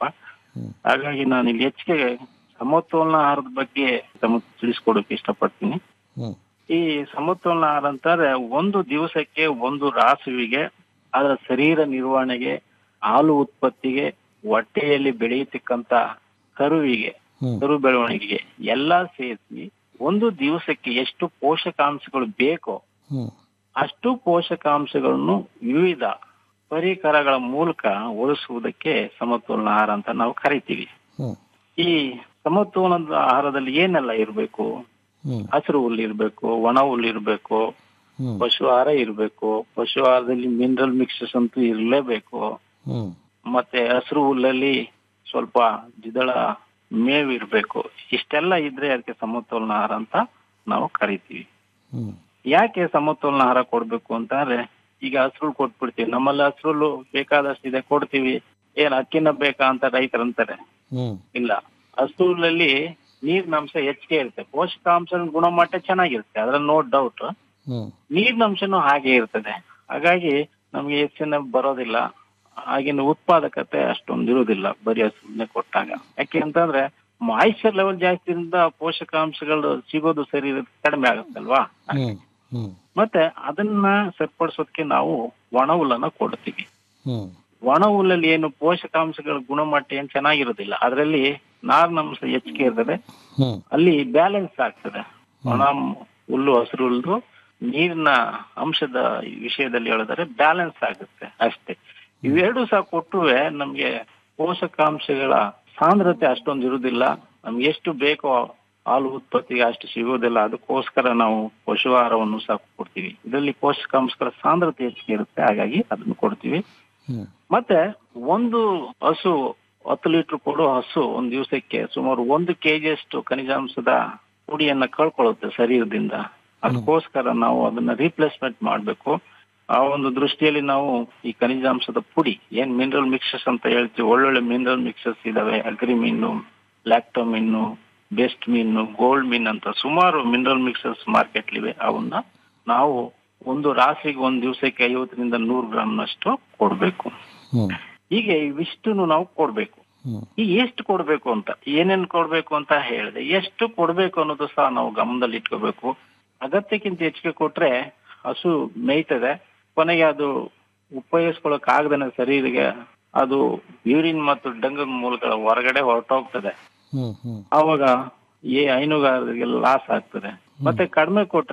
ಹಾಗಾಗಿ ನಾನು ಇಲ್ಲಿ ಹೆಚ್ಚಿಗೆ ಸಮತೋಲನ ಆಹಾರದ ಬಗ್ಗೆ ತಮ್ಮ ತಿಳಿಸ್ಕೊಡಕ್ಕೆ ಇಷ್ಟಪಡ್ತೀನಿ ಹ್ಮ್ ಈ ಸಮತೋಲನ ಆಹಾರ ಅಂತಾರೆ ಒಂದು ದಿವಸಕ್ಕೆ ಒಂದು ರಾಸುವಿಗೆ ಅದರ ಶರೀರ ನಿರ್ವಹಣೆಗೆ ಹಾಲು ಉತ್ಪತ್ತಿಗೆ ಹೊಟ್ಟೆಯಲ್ಲಿ ಬೆಳೆಯತಕ್ಕಂತ ಕರುವಿಗೆ ಹ್ಮ್. ಕರು ಬೆಳವಣಿಗೆಗೆ ಎಲ್ಲಾ ಸೇರಿಸಿ ಒಂದು ದಿವಸಕ್ಕೆ ಎಷ್ಟು ಪೋಷಕಾಂಶಗಳು ಬೇಕೋ ಹ್ಮ್ ಅಷ್ಟು ಪೋಷಕಾಂಶಗಳನ್ನು ವಿವಿಧ ಪರಿಕರಗಳ ಮೂಲಕ ಒಳಿಸುವುದಕ್ಕೆ ಸಮತೋಲನ ಆಹಾರ ಅಂತ ನಾವು ಕರಿತೀವಿ ಹ್ಮ್ ಈ ಸಮತೋಲನದ ಆಹಾರದಲ್ಲಿ ಏನೆಲ್ಲ ಇರಬೇಕು ಹ್ಮ್ ಹಸಿರು ಹುಲ್ಲು ಇರಬೇಕು ಒಣ ಹುಲ್ಲು ಇರಬೇಕು ಹ್ಮ್ ಪಶು ಆಹಾರ ಇರಬೇಕು ಪಶು ಆಹಾರದಲ್ಲಿ ಮಿನರಲ್ ಮಿಕ್ಸಸ್ ಅಂತೂ ಇರಲೇಬೇಕು ಹ್ಮ್ ಮತ್ತೆ ಹಸಿರು ಹುಲ್ಲಲ್ಲಿ ಸ್ವಲ್ಪ ದ್ವಿದಳ ಮೇವು ಇರಬೇಕು ಇಷ್ಟೆಲ್ಲ ಇದ್ರೆ ಅದಕ್ಕೆ ಸಮತೋಲನ ಆಹಾರ ಅಂತ ನಾವು ಕರಿತೀವಿ ಹ್ಮ್ ಯಾಕೆ ಸಮತೋಲನ ಆಹಾರ ಕೊಡ್ಬೇಕು ಅಂತಂದ್ರೆ ಈಗ ಹಸಿರು ಕೊಟ್ಬಿಡ್ತೀವಿ ನಮ್ಮಲ್ಲಿ ಹಸಿರು ಬೇಕಾದಷ್ಟು ಇದೆ ಕೊಡ್ತೀವಿ ಏನ್ ಅಕ್ಕಿನ ಬೇಕಾ ಅಂತ ರೈತರು ಅಂತಾರೆ ಹ್ಮ್ ಇಲ್ಲ ಹಸುರಲ್ಲಿ ನೀರಿನ ಅಂಶ ಹೆಚ್ಚಿಗೆ ಇರುತ್ತೆ ಪೋಷಕಾಂಶ ಗುಣಮಟ್ಟ ಚೆನ್ನಾಗಿರುತ್ತೆ ಅದ್ರಲ್ಲಿ ನೋ ಡೌಟ್ ಹ್ಮ್ ನೀರಿನ ಅಂಶನೂ ಹಾಗೆ ಇರ್ತದೆ ಹಾಗಾಗಿ ನಮ್ಗೆ ಹೆಚ್ಚಿನ ಬರೋದಿಲ್ಲ ಆಗಿನ ಉತ್ಪಾದಕತೆ ಅಷ್ಟೊಂದು ಇರುವುದಿಲ್ಲ ಬರೀ ಹಸುನೆ ಕೊಟ್ಟಾಗ ಯಾಕೆ ಅಂತಂದ್ರೆ ಮಾಯಿಶ್ಚರ್ ಲೆವೆಲ್ ಜಾಸ್ತಿ ಇರಿಂದ ಪೋಷಕಾಂಶಗಳು ಸಿಗೋದು ಸರಿ ಕಡಿಮೆ ಆಗುತ್ತಲ್ವಾ ಹ್ಮ್ ಹ್ಮ್ ಮತ್ತೆ ಅದನ್ನ ಸರಿಪಡಿಸೋದಕ್ಕೆ ನಾವು ಒಣ ಹುಲ್ಲನ್ನ ಕೊಡ್ತೀವಿ ಹ್ಮ್ ಒಣ ಹುಲ್ಲಲ್ಲಿ ಏನು ಪೋಷಕಾಂಶಗಳ ಗುಣಮಟ್ಟ ಏನ್ ಚೆನ್ನಾಗಿರೋದಿಲ್ಲ ಅದರಲ್ಲಿ ನಾರಿನಂಶ ಹೆಚ್ಚಿಗೆ ಇರ್ತದೆ ಹ್ಮ್ ಅಲ್ಲಿ ಬ್ಯಾಲೆನ್ಸ್ ಆಗ್ತದೆ ಒಣ ಹುಲ್ಲು ಹಸಿರು ಹುಲ್ಲು ನೀರಿನ ಅಂಶದ ವಿಷಯದಲ್ಲಿ ಹೇಳಿದ್ರೆ ಬ್ಯಾಲೆನ್ಸ್ ಆಗುತ್ತೆ ಅಷ್ಟೇ ಇವೆರಡು ಸಹ ಕೊಟ್ಟುವೆ ನಮ್ಗೆ ಪೋಷಕಾಂಶಗಳ ಸಾಂದ್ರತೆ ಅಷ್ಟೊಂದು ಇರುವುದಿಲ್ಲ ನಮ್ಗೆ ಎಷ್ಟು ಬೇಕೋ ಹಾಲು ಉತ್ಪತ್ತಿಗೆ ಅಷ್ಟು ಸಿಗೋದಿಲ್ಲ ಅದಕ್ಕೋಸ್ಕರ ನಾವು ಪಶು ಆಹಾರವನ್ನು ಸಹ ಕೊಡ್ತೀವಿ ಇದರಲ್ಲಿ ಪೋಷಕಾಂಶಗಳ ಸಾಂದ್ರತೆ ಹೆಚ್ಚಿಗೆ ಇರುತ್ತೆ ಹಾಗಾಗಿ ಅದನ್ನು ಕೊಡ್ತೀವಿ ಹ್ಮ್ ಮತ್ತೆ ಒಂದು ಹಸು ಹತ್ತು ಲೀಟರ್ ಕೊಡೋ ಹಸು ಒಂದ್ ದಿವಸಕ್ಕೆ ಸುಮಾರು ಒಂದು ಕೆಜಿ ಅಷ್ಟು ಖನಿಜಾಂಶದ ಪುಡಿಯನ್ನ ಕಳ್ಕೊಳ್ಳುತ್ತೆ ಶರೀರದಿಂದ ಅದಕ್ಕೋಸ್ಕರ ನಾವು ಅದನ್ನ ರೀಪ್ಲೇಸ್ಮೆಂಟ್ ಮಾಡ್ಬೇಕು ಆ ಒಂದು ದೃಷ್ಟಿಯಲ್ಲಿ ನಾವು ಈ ಖನಿಜಾಂಶದ ಪುಡಿ ಏನ್ ಮಿನರಲ್ ಮಿಕ್ಸಸ್ ಅಂತ ಹೇಳ್ತೀವಿ ಒಳ್ಳೊಳ್ಳೆ ಮಿನರಲ್ ಮಿಕ್ಸಸ್ ಇದಾವೆ ಅಗ್ರಿ ಮೀನು ಲ್ಯಾಕ್ಟೋಮಿನ್ನು ಬೆಸ್ಟ್ ಮೀನು ಗೋಲ್ಡ್ ಮೀನ್ ಅಂತ ಸುಮಾರು ಮಿನರಲ್ ಮಿಕ್ಸಸ್ ಮಾರ್ಕೆಟ್ ಇವೆ ಅವನ್ನ ನಾವು ಒಂದು ರಾಸಿಗೆ ಒಂದ್ ದಿವಸಕ್ಕೆ ಐವತ್ತರಿಂದ ನೂರು ಗ್ರಾಮ್ನಷ್ಟು ಕೊಡ್ಬೇಕು ಹ್ಮ್ ಹೀಗೆ ಇವಿಷ್ಟನ್ನು ನಾವು ಕೊಡ್ಬೇಕು ಹ್ಮ್ ಈ ಎಷ್ಟು ಕೊಡ್ಬೇಕು ಅಂತ ಏನೇನ್ ಕೊಡ್ಬೇಕು ಅಂತ ಹೇಳಿದೆ ಎಷ್ಟು ಕೊಡ್ಬೇಕು ಅನ್ನೋದು ಸಹ ನಾವು ಗಮನದಲ್ಲಿ ಇಟ್ಕೋಬೇಕು ಅಗತ್ಯಕ್ಕಿಂತ ಹೆಚ್ಚಿಗೆ ಕೊಟ್ರೆ ಹಸು ಮೇಯ್ತದೆ ಕೊನೆಗೆ ಅದು ಉಪಯೋಗಿಸ್ಕೊಳಕ್ ಆಗದೇನೆ ಶರೀರಿಗೆ ಅದು ಯೂರಿನ್ ಮತ್ತು ಡಂಗದ ಮೂಲಕ ಹೊರಗಡೆ ಹೊರಟೋಗ್ತದೆ ಹ್ಮ್ ಹ್ಮ್ ಆವಾಗ ಈ ಹೈನುಗಾರರಿಗೆ ಲಾಸ್ ಆಗ್ತದೆ ಮತ್ತೆ ಕಡಿಮೆ ಕೊಟ್ರೆ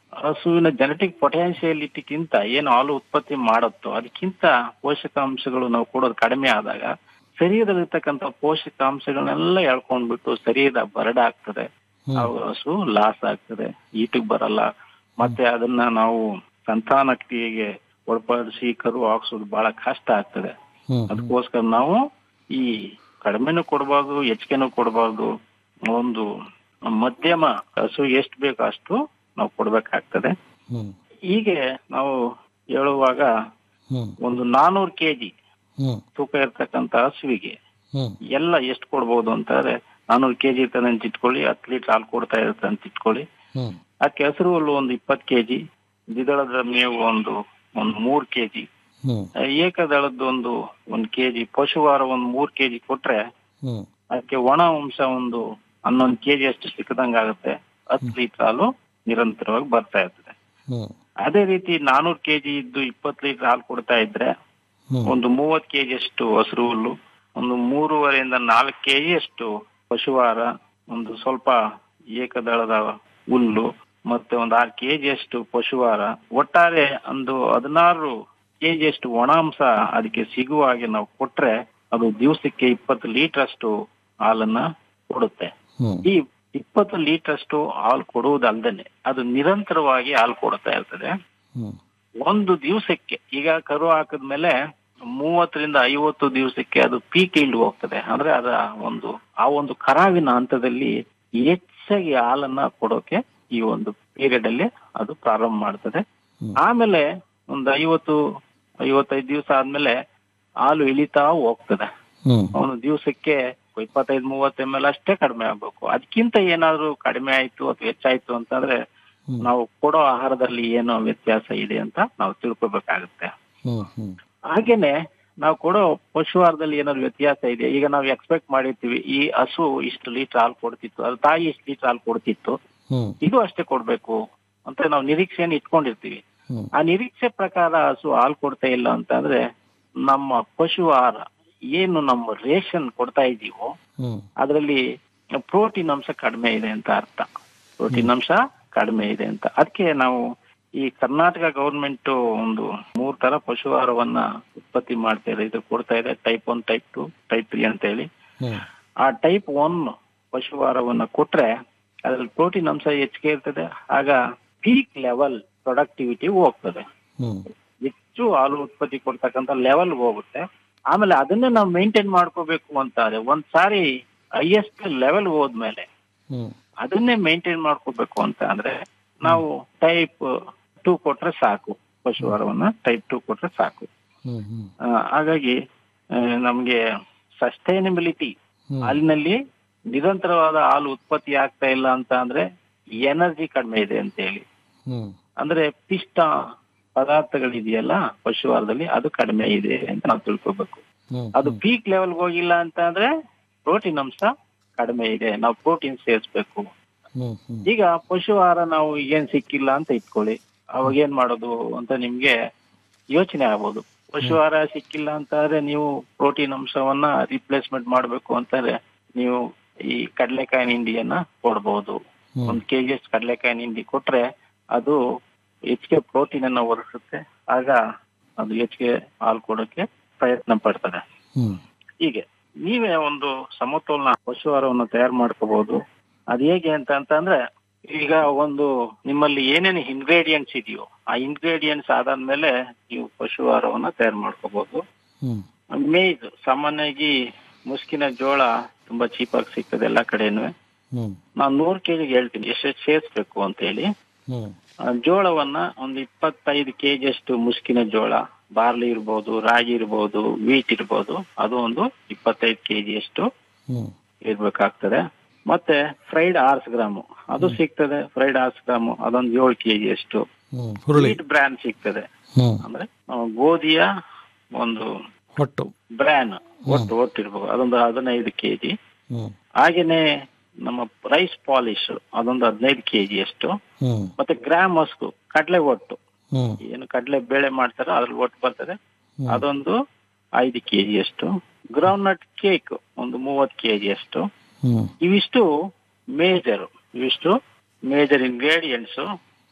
ಹಸುವಿನ ಜೆನೆಟಿಕ್ ಪೊಟೆನ್ಶಿಯಲಿಟಿಗಿಂತ ಏನು ಹಾಲು ಉತ್ಪತ್ತಿ ಮಾಡುತ್ತೋ ಅದಕ್ಕಿಂತ ಪೋಷಕಾಂಶಗಳು ನಾವು ಕೊಡೋದು ಕಡಿಮೆ ಆದಾಗ ಶರೀರದಲ್ಲಿರ್ತಕ್ಕಂಥ ಪೋಷಕಾಂಶಗಳನ್ನೆಲ್ಲ ಎಳ್ಕೊಂಡ್ಬಿಟ್ಟು ಶರೀರ ಬರಡಾಗ್ತದೆ ಆವಾಗ ಹಸು ಲಾಸ್ ಆಗ್ತದೆ ಈಟಿಗೆ ಬರಲ್ಲ ಮತ್ತೆ ಅದನ್ನ ನಾವು ಸಂತಾನ ಕ್ರಿಯೆಗೆ ಒಳಪಡಿಸಿ ಕರು ಹಾಕ್ಸೋದು ಬಹಳ ಕಷ್ಟ ಆಗ್ತದೆ ಅದಕ್ಕೋಸ್ಕರ ನಾವು ಈ ಕಡಿಮೆನೂ ಕೊಡಬಾರ್ದು ಹೆಚ್ಚಿಗೆನೂ ಕೊಡಬಾರ್ದು ಒಂದು ಮಧ್ಯಮ ಹಸು ಎಷ್ಟು ಬೇಕೋ ಅಷ್ಟು ನಾವು ಕೊಡ್ಬೇಕಾಗ್ತದೆ ಹೀಗೆ ನಾವು ಹೇಳುವಾಗ ಒಂದು ನಾನೂರು ಕೆಜಿ ತೂಕ ಇರ್ತಕ್ಕಂತ ಹಸುವಿಗೆ ಎಲ್ಲ ಎಷ್ಟು ಕೊಡ್ಬೋದು ಅಂತಂದ್ರೆ ನಾನೂರು ಕೆಜಿ ಇರ್ತದೆ ಅಂತ ಇಟ್ಕೊಳ್ಳಿ ಹತ್ತು ಲೀಟರ್ ಹಾಲು ಕೊಡ್ತಾ ಇರುತ್ತೆ ಅಂತ ಇಟ್ಕೊಳ್ಳಿ ಅದಕ್ಕೆ ಹೆಸರು ಹುಲ್ಲು ಒಂದು ಇಪ್ಪತ್ತು ಕೆಜಿ ದ್ವಿದಳದ ಮೇವು ಒಂದು ಒಂದು ಮೂರ್ ಕೆಜಿ ಏಕದಳದ್ದು ಒಂದು ಒಂದ್ ಕೆಜಿ ಪಶುವಾರ ಒಂದ್ ಮೂರ್ ಕೆಜಿ ಕೊಟ್ರೆ ಅದಕ್ಕೆ ಒಣ ಅಂಶ ಒಂದು ಹನ್ನೊಂದು ಕೆಜಿ ಅಷ್ಟು ಸಿಕ್ಕದಂಗ ಆಗುತ್ತೆ ಹತ್ತು ಲೀಟರ್ ಹಾಲು ನಿರಂತರವಾಗಿ ಬರ್ತಾ ಇರ್ತದೆ ಅದೇ ರೀತಿ ನಾನೂರು ಕೆಜಿ ಇದ್ದು ಇಪ್ಪತ್ತು ಲೀಟರ್ ಹಾಲು ಕೊಡ್ತಾ ಇದ್ರೆ ಒಂದು ಮೂವತ್ ಕೆಜಿ ಅಷ್ಟು ಹಸಿರು ಹುಲ್ಲು ಒಂದು ಮೂರುವರೆಯಿಂದ ನಾಲ್ಕು ಕೆಜಿ ಅಷ್ಟು ಪಶುವಾರ ಒಂದು ಸ್ವಲ್ಪ ಏಕದಳದ ಹುಲ್ಲು ಮತ್ತೆ ಒಂದು ಆರು ಕೆಜಿ ಅಷ್ಟು ಪಶುವಾರ ಒಟ್ಟಾರೆ ಒಂದು ಹದಿನಾರು ಕೆಜಿ ಅಷ್ಟು ಒಣಾಂಶ ಅದಕ್ಕೆ ಸಿಗುವ ಹಾಗೆ ನಾವು ಕೊಟ್ರೆ ಅದು ದಿವಸಕ್ಕೆ ಇಪ್ಪತ್ತು ಲೀಟರ್ ಅಷ್ಟು ಹಾಲನ್ನ ಕೊಡುತ್ತೆ ಈ ಇಪ್ಪತ್ತು ಲೀಟರ್ ಅಷ್ಟು ಹಾಲು ಕೊಡುವುದಲ್ದೇನೆ ಅದು ನಿರಂತರವಾಗಿ ಹಾಲು ಕೊಡ್ತಾ ಇರ್ತದೆ ಒಂದು ದಿವಸಕ್ಕೆ ಈಗ ಕರು ಹಾಕಿದ್ಮೇಲೆ ಮೂವತ್ತರಿಂದ ಐವತ್ತು ದಿವಸಕ್ಕೆ ಅದು ಪೀಕ್ ಇಲ್ಡ್ ಹೋಗ್ತದೆ ಅಂದ್ರೆ ಅದ ಒಂದು ಆ ಒಂದು ಕರಾವಿನ ಹಂತದಲ್ಲಿ ಹೆಚ್ಚಾಗಿ ಹಾಲನ್ನ ಕೊಡೋಕೆ ಈ ಒಂದು ಪೀರಿಯಡ್ ಅಲ್ಲಿ ಅದು ಪ್ರಾರಂಭ ಮಾಡ್ತದೆ ಆಮೇಲೆ ಒಂದು ಐವತ್ತು ಐವತ್ತೈದು ದಿವಸ ಆದ್ಮೇಲೆ ಹಾಲು ಇಳಿತಾ ಹೋಗ್ತದೆ ಅವನು ದಿವಸಕ್ಕೆ ಇಪ್ಪತ್ತೈದು ಮೂವತ್ತು ಎಮ್ ಎಲ್ ಅಷ್ಟೇ ಕಡಿಮೆ ಆಗ್ಬೇಕು ಅದಕ್ಕಿಂತ ಏನಾದ್ರು ಕಡಿಮೆ ಆಯ್ತು ಅಥವಾ ಹೆಚ್ಚಾಯ್ತು ಅಂತಂದ್ರೆ ನಾವು ಕೊಡೋ ಆಹಾರದಲ್ಲಿ ಏನೋ ವ್ಯತ್ಯಾಸ ಇದೆ ಅಂತ ನಾವು ತಿಳ್ಕೊಬೇಕಾಗುತ್ತೆ ಹಾಗೇನೆ ನಾವು ಕೊಡೋ ಪಶುಹಾರದಲ್ಲಿ ಏನಾದ್ರು ವ್ಯತ್ಯಾಸ ಇದೆ ಈಗ ನಾವು ಎಕ್ಸ್ಪೆಕ್ಟ್ ಮಾಡಿರ್ತೀವಿ ಈ ಹಸು ಇಷ್ಟು ಲೀಟರ್ ಹಾಲು ಕೊಡ್ತಿತ್ತು ಅದು ತಾಯಿ ಇಷ್ಟು ಲೀಟರ್ ಹಾಲು ಕೊಡ್ತಿತ್ತು ಇದು ಅಷ್ಟೇ ಕೊಡ್ಬೇಕು ಅಂತ ನಾವು ನಿರೀಕ್ಷೆಯನ್ನು ಇಟ್ಕೊಂಡಿರ್ತೀವಿ ಆ ನಿರೀಕ್ಷೆ ಪ್ರಕಾರ ಹಸು ಹಾಲು ಕೊಡ್ತಾ ಇಲ್ಲ ಅಂತಂದ್ರೆ ನಮ್ಮ ಪಶು ಆಹಾರ ಏನು ನಮ್ಮ ರೇಷನ್ ಕೊಡ್ತಾ ಇದೀವೋ ಅದರಲ್ಲಿ ಪ್ರೋಟೀನ್ ಅಂಶ ಕಡಿಮೆ ಇದೆ ಅಂತ ಅರ್ಥ ಪ್ರೋಟೀನ್ ಅಂಶ ಕಡಿಮೆ ಇದೆ ಅಂತ ಅದಕ್ಕೆ ನಾವು ಈ ಕರ್ನಾಟಕ ಗವರ್ಮೆಂಟ್ ಒಂದು ಮೂರ್ ತರ ಪಶುಹಾರವನ್ನ ಉತ್ಪತ್ತಿ ಮಾಡ್ತಾ ಇದೆ ಇದು ಕೊಡ್ತಾ ಇದೆ type one type two type three ಅಂತ ಹೇಳಿ ಆ ಟೈಪ್ ಒನ್ ಪಶುಹಾರವನ್ನ ಕೊಟ್ರೆ ಅದ್ರಲ್ಲಿ ಪ್ರೋಟೀನ್ ಅಂಶ ಹೆಚ್ಚಿಗೆ ಇರ್ತದೆ ಆಗ ಪೀಕ್ ಲೆವೆಲ್ ಪ್ರೊಡಕ್ಟಿವಿಟಿ ಹೋಗ್ತದೆ ಹೆಚ್ಚು ಹಾಲು ಉತ್ಪತ್ತಿ ಕೊಡ್ತಕ್ಕಂತ ಲೆವೆಲ್ ಹೋಗುತ್ತೆ ಆಮೇಲೆ ಅದನ್ನೇ ನಾವು ಮೇಂಟೈನ್ ಮಾಡ್ಕೋಬೇಕು ಅಂತಾರೆ ಒಂದ್ ಸಾರಿ ಹೈಯೆಸ್ಟ್ ಲೆವೆಲ್ ಹೋದ್ಮೇಲೆ ಅದನ್ನೇ ಮೇಂಟೈನ್ ಮಾಡ್ಕೋಬೇಕು ಅಂತ ಅಂದ್ರೆ ನಾವು ಟೈಪ್ ಟೂ ಕೊಟ್ರೆ ಸಾಕು ಪಶುಹಾರವನ್ನ ಟೈಪ್ ಟೂ ಕೊಟ್ರೆ ಸಾಕು ಆ, ಹಾಗಾಗಿ ಆ, ನಮ್ಗೆ ಸಸ್ಟೈನಬಿಲಿಟಿ ಹಾಲಿನಲ್ಲಿ ನಿರಂತರವಾದ ಹಾಲು ಉತ್ಪತ್ತಿ ಆಗ್ತಾ ಇಲ್ಲ ಅಂತ ಅಂದ್ರೆ ಎನರ್ಜಿ ಕಡಿಮೆ ಇದೆ ಅಂತ ಹೇಳಿ ಅಂದ್ರೆ ಪಿಷ್ಟ ಪದಾರ್ಥಗಳಿದೆಯಲ್ಲ ಪಶುಹಾರದಲ್ಲಿ ಅದು ಕಡಿಮೆ ಇದೆ ಅಂತ ನಾವು ತಿಳ್ಕೊಬೇಕು ಅದು ಪೀಕ್ ಲೆವೆಲ್ ಹೋಗಿಲ್ಲ ಅಂತ ಅಂದ್ರೆ ಪ್ರೋಟೀನ್ ಅಂಶ ಕಡಿಮೆ ಇದೆ ನಾವು ಪ್ರೋಟೀನ್ ಸೇರಿಸ್ಬೇಕು ಈಗ ಪಶು ಆಹಾರ ನಾವು ಏನ್ ಸಿಕ್ಕಿಲ್ಲ ಅಂತ ಇಟ್ಕೊಳ್ಳಿ ಅವಾಗ ಏನ್ ಮಾಡೋದು ಅಂತ ನಿಮ್ಗೆ ಯೋಚನೆ ಆಗ್ಬೋದು ಪಶು ಆಹಾರ ಸಿಕ್ಕಿಲ್ಲ ಅಂತಂದ್ರೆ ನೀವು ಪ್ರೋಟೀನ್ ಅಂಶವನ್ನ ರಿಪ್ಲೇಸ್ಮೆಂಟ್ ಮಾಡ್ಬೇಕು ಅಂತಂದ್ರೆ ನೀವು ಈ ಕಡಲೆಕಾಯಿನ ಹಿಂಡಿಯನ್ನ ಕೊಡ್ಬೋದು ಒಂದ್ ಕೆಜಿ ಅಷ್ಟು ಕಡಲೆಕಾಯಿನ ಹಿಂಡಿ ಕೊಟ್ರೆ ಅದು ಹೆಚ್ಚಿಗೆ ಪ್ರೋಟೀನ್ ಅನ್ನ ಒದಗಿಸುತ್ತೆ ಆಗ ಅದು ಹೆಚ್ಚಿಗೆ ಹಾಲು ಕೊಡೋಕೆ ಪ್ರಯತ್ನ ಪಡ್ತದೆ ಹೀಗೆ ನೀವೇ ಒಂದು ಸಮತೋಲನ ಪಶುಹಾರವನ್ನು ತಯಾರು ಮಾಡ್ಕೋಬಹುದು ಅದ್ ಹೇಗೆ ಅಂತ ಅಂತಂದ್ರೆ ಈಗ ಒಂದು ನಿಮ್ಮಲ್ಲಿ ಏನೇನು ಇಂಗ್ರೇಡಿಯೆಂಟ್ಸ್ ಇದೆಯೋ ಆ ಇಂಗ್ರೇಡಿಯೆಂಟ್ಸ್ ಆದಾದ್ಮೇಲೆ ನೀವು ಪಶುಹಾರವನ್ನ ತಯಾರು ಮಾಡ್ಕೋಬಹುದು ಮೇಜ್ ಸಾಮಾನ್ಯವಾಗಿ ಮುಸ್ಕಿನ ಜೋಳ ತುಂಬಾ ಚೀಪ್ ಆಗಿ ಸಿಗ್ತದೆ ಎಲ್ಲಾ ಕಡೆನೂ ನಾನು ನೂರ್ ಕೆಜಿಗೆ ಹೇಳ್ತೀನಿ ಎಷ್ಟೆಷ್ಟು ಸೇರಿಸ್ಬೇಕು ಅಂತ ಹೇಳಿ ಆ ಜೋಳವನ್ನ ಒಂದು ಇಪ್ಪತ್ತೈದು ಕೆಜಿ ಅಷ್ಟು ಮುಸ್ಕಿನ ಜೋಳ ಬಾರ್ಲಿ ಇರ್ಬೋದು ರಾಗಿ ಇರ್ಬೋದು ವೀಟ್ ಇರ್ಬೋದು ಅದು ಒಂದು ಇಪ್ಪತ್ತೈದು ಕೆಜಿ ಅಷ್ಟು ಇರ್ಬೇಕಾಗ್ತದೆ ಮತ್ತೆ ಫ್ರೈಡ್ ಆರ್ಸ್ ಗ್ರಾಮು ಅದು ಸಿಗ್ತದೆ ಫ್ರೈಡ್ ಆರ್ಸ್ ಗ್ರಾಮು ಅದೊಂದು ಏಳು ಕೆಜಿ ಅಷ್ಟು ಹುರುಳಿ ವೀಟ್ ಬ್ರ್ಯಾನ್ ಸಿಗ್ತದೆ ಅಂದ್ರೆ ಆ, ಗೋಧಿಯ ಒಂದು ಒಟ್ಟು ಬ್ರ್ಯಾನ್ ಒಟ್ಟು ಒಟ್ಟು ಇರ್ಬೋದು ಅದೊಂದು ಹದಿನೈದು ಕೆಜಿ ಹಾಗೇನೆ ನಮ್ಮ ರೈಸ್ ಪಾಲಿಶ್ ಅದೊಂದು ಹದಿನೈದು ಕೆಜಿ ಅಷ್ಟು ಮತ್ತೆ ಗ್ರಾಮ್ ಹಸ್ಕು ಕಡಲೆ ಒಟ್ಟು ಏನು ಕಡಲೆ ಬೇಳೆ ಮಾಡ್ತಾರೋ ಅದ್ರಲ್ಲಿ ಒಟ್ಟು ಬರ್ತದೆ ಅದೊಂದು ಐದು ಕೆಜಿ ಅಷ್ಟು ಗ್ರೌಂಡ್ ನಟ್ ಕೇಕ್ ಒಂದು ಮೂವತ್ತು ಕೆಜಿ ಅಷ್ಟು ಇವಿಷ್ಟು ಮೇಜರ್ ಇವಿಷ್ಟು ಮೇಜರ್ ಇಂಗ್ರೀಡಿಯೆಂಟ್ಸ್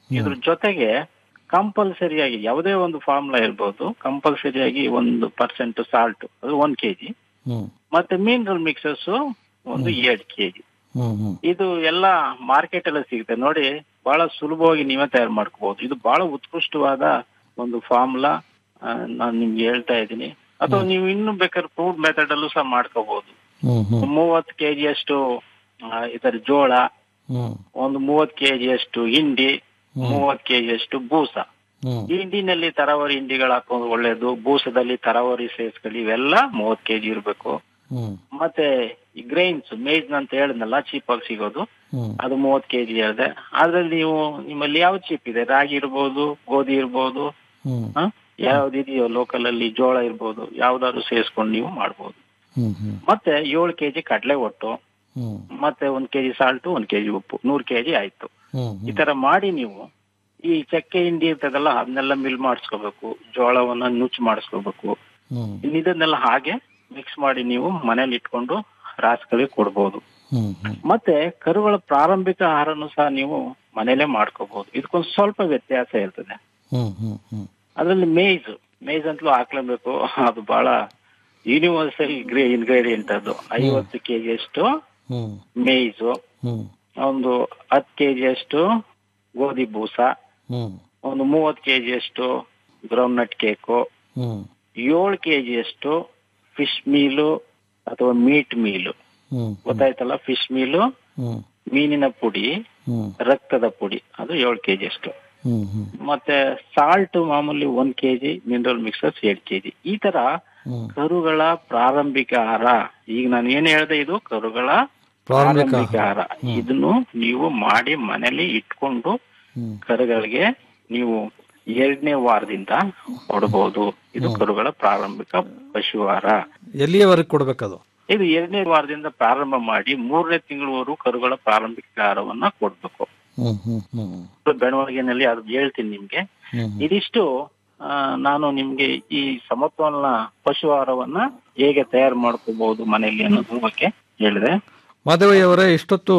ಇದ್ರ ಜೊತೆಗೆ ಕಂಪಲ್ಸರಿಯಾಗಿ ಯಾವುದೇ ಒಂದು ಫಾರ್ಮುಲಾ ಇರ್ಬೋದು ಕಂಪಲ್ಸರಿಯಾಗಿ ಒಂದು ಪರ್ಸೆಂಟ್ ಸಾಲ್ಟ್ ಅದು ಒಂದ್ ಕೆಜಿ ಹ್ಮ್ ಮತ್ತೆ ಮಿನರಲ್ ಮಿಕ್ಸಸ್ ಒಂದು ಎರಡ್ ಕೆಜಿ ಹ್ಮ್ ಹ್ಮ್ ಇದು ಎಲ್ಲ ಮಾರ್ಕೆಟ್ ಎಲ್ಲ ಸಿಗುತ್ತೆ ನೋಡಿ ಬಹಳ ಸುಲಭವಾಗಿ ನೀವೇ ತಯಾರು ಮಾಡ್ಕೋಬಹುದು ಇದು ಬಹಳ ಉತ್ಕೃಷ್ಟವಾದ ಒಂದು ಫಾರ್ಮುಲಾ ನಾನು ನಿಮ್ಗೆ ಹೇಳ್ತಾ ಇದ್ದೀನಿ ಅಥವಾ ನೀವು ಇನ್ನು ಬೇಕಾದ್ರೆ ಫ್ರೂಟ್ ಮೆಥಡ್ ಅಲ್ಲೂ ಸಹ ಮಾಡ್ಕೋಬಹುದು ಹ್ಮ್ ಹ್ಮ್ ಮೂವತ್ತು ಕೆಜಿ ಅಷ್ಟು ಆ, ಇದರ ಜೋಳ ಹ್ಮ್ ಒಂದು ಮೂವತ್ತು ಕೆಜಿ ಅಷ್ಟು ಹಿಂಡಿ ಮೂವತ್ತು ಕೆಜಿ ಅಷ್ಟು ಬೂಸ ಹ್ಮ್ ಹಿಂಡಿನಲ್ಲಿ ತರಾವರಿ ಹಿಂಡಿಗಳು ಹಾಕೋದು ಒಳ್ಳೇದು ಬೂಸದಲ್ಲಿ ತರಾವರಿ ಸೇರಿಸ್ಕೊಳ್ಳಿ ಇವೆಲ್ಲ ಮೂವತ್ತು ಕೆಜಿ ಇರ್ಬೇಕು ಹ್ಮ್ ಮತ್ತೆ ಈ ಗ್ರೈನ್ಸ್ ಮೇಜ್ ಅಂತ ಹೇಳಿದ್ನಲ್ಲ ಚೀಪ್ ಆಗಿ ಸಿಗೋದು ಹ್ಮ್ ಅದು ಮೂವತ್ತು ಕೆಜಿ ಹೇಳಿದೆ ಅದ್ರಲ್ಲಿ ನೀವು ನಿಮ್ಮಲ್ಲಿ ಯಾವ ಚೀಪ್ ಇದೆ ರಾಗಿ ಇರ್ಬೋದು ಗೋಧಿ ಇರ್ಬೋದು ಹ್ಮ್ ಹ? ಯಾವ್ದಿದೆಯೋ ಲೋಕಲ್ ಅಲ್ಲಿ ಜೋಳ ಇರ್ಬೋದು ಯಾವ್ದಾದ್ರು ಸೇರಿಸ್ಕೊಂಡು ನೀವು ಮಾಡ್ಬೋದು ಹ್ಮ್ ಹ್ಮ್ ಮತ್ತೆ ಏಳು ಕೆಜಿ ಕಡಲೆ ಒಟ್ಟು ಹ್ಮ್ ಮತ್ತೆ ಒಂದ್ ಕೆಜಿ ಸಾಲ್ಟು ಒಂದ್ ಕೆಜಿ ಉಪ್ಪು ನೂರ್ ಕೆಜಿ ಆಯ್ತು ಹ್ಮ್ ಈ ತರ ಮಾಡಿ ನೀವು ಈ ಚಕ್ಕೆ ಹಿಂಡಿ ಇರ್ತದಲ್ಲ ಅದನ್ನೆಲ್ಲ ಮಿಲ್ ಮಾಡಿಸ್ಕೋಬೇಕು ಜೋಳವನ್ನ ನುಚ್ಚು ಮಾಡಿಸ್ಕೋಬೇಕು ಹ್ಮ್ ಇನ್ನು ಇದನ್ನೆಲ್ಲ ಹಾಗೆ ಮಿಕ್ಸ್ ಮಾಡಿ ನೀವು ಮನೇಲಿ ಇಟ್ಕೊಂಡು ರಾಸುಗಳಿಗೆ ಕೊಡ್ಬೋದು ಹ್ಮ್ ಹ್ಮ್ ಮತ್ತೆ ಕರುಗಳ ಪ್ರಾರಂಭಿಕ ಆಹಾರನು ಸಹ ನೀವು ಮನೇಲೆ ಮಾಡ್ಕೋಬಹುದು ಇದಕ್ಕೊಂದು ಸ್ವಲ್ಪ ವ್ಯತ್ಯಾಸ ಇರ್ತದೆ ಹ್ಮ್ ಹ್ಮ್ ಹ್ಮ್ ಅದ್ರಲ್ಲಿ ಮೇಜ್ ಮೇಜ್ ಅಂತಲೂ ಹಾಕ್ಲೇಬೇಕು ಅದು ಬಹಳ ಯೂನಿವರ್ಸಲ್ ಗ್ರೇ ಇನ್ಗ್ರೀಡಿಯಂಟ್ ಅದು ಐವತ್ತು ಕೆಜಿ ಅಷ್ಟು ಹ್ಮ್ ಮೇಯ್ಸು ಹ್ಮ್ ಒಂದು ಹತ್ತು ಕೆಜಿ ಅಷ್ಟು ಗೋಧಿ ಬೂಸ ಹ್ಮ್ ಒಂದು ಮೂವತ್ತು ಕೆಜಿ ಅಷ್ಟು ಗ್ರೌಂಡ್ ನಟ್ ಕೇಕು ಹ್ಮ್ ಏಳು ಕೆಜಿ ಅಷ್ಟು ಫಿಶ್ ಮೀಲು ಅಥವಾ ಮೀಟ್ ಮೀಲು ಹ್ಮ್ ಗೊತ್ತಾಯ್ತಲ್ಲ ಫಿಶ್ ಮೀಲು ಹ್ಮ್ ಮೀನಿನ ಪುಡಿ ಹ್ಮ್ ರಕ್ತದ ಪುಡಿ ಅದು ಏಳು ಕೆಜಿ ಅಷ್ಟು ಹ್ಮ್ ಹ್ಮ್ ಮತ್ತೆ ಸಾಲ್ಟ್ ಮಾಮೂಲಿ ಒಂದ್ ಕೆಜಿ ಮಿನರಲ್ ಮಿಕ್ಸರ್ಸ್ ಎರಡ್ ಕೆಜಿ ಈ ತರ ಹ್ಮ್ ಕರುಗಳ ಪ್ರಾರಂಭಿಕ ಆಹಾರ ಈಗ ನಾನು ಏನ್ ಹೇಳ್ದೆ ಇದು ಕರುಗಳ ಪ್ರಾರಂಭಿಕ ಪ್ರಾರಂಭಿಕ ಆಹಾರ ಇದನ್ನು ನೀವು ಮಾಡಿ ಮನೇಲಿ ಇಟ್ಕೊಂಡು ಹ್ಮ್ ಕರುಗಳಿಗೆ ನೀವು ಎರಡನೇ ವಾರದಿಂದ ಕೊಡಬಹುದು ಇದು ಕರುಗಳ ಪ್ರಾರಂಭಿಕ ಪಶು ಆಹಾರ ಎಲ್ಲಿಯವರೆಗೆ ಕೊಡ್ಬೇಕದು ಇದು ಎರಡನೇ ವಾರದಿಂದ ಪ್ರಾರಂಭ ಮಾಡಿ ಮೂರನೇ ತಿಂಗಳವರೆಗೂ ಕರುಗಳ ಪ್ರಾರಂಭಿಕ ಆಹಾರವನ್ನ ಕೊಡ್ಬೇಕು ಹ್ಮ್ ಹ್ಮ್ ಹ್ಮ್ ಬೆಳವಣಿಗೆನಲ್ಲಿ ಅದು ಹೇಳ್ತೀನಿ ನಿಮ್ಗೆ ಹ್ಮ್ ಇದಿಷ್ಟು ಆ, ನಾನು ನಿಮ್ಗೆ ಈ ಸಮತೋಲನ ಪಶು ಆಹಾರವನ್ನ ಹೇಗೆ ತಯಾರು ಮಾಡ್ಕೋಬಹುದು ಮನೆಯಲ್ಲಿ ಅನ್ನೋದ್ರ ಬಗ್ಗೆ ಹೇಳಿದೆ ಮಾಧವಯ್ಯವರೇ ಇಷ್ಟೊತ್ತು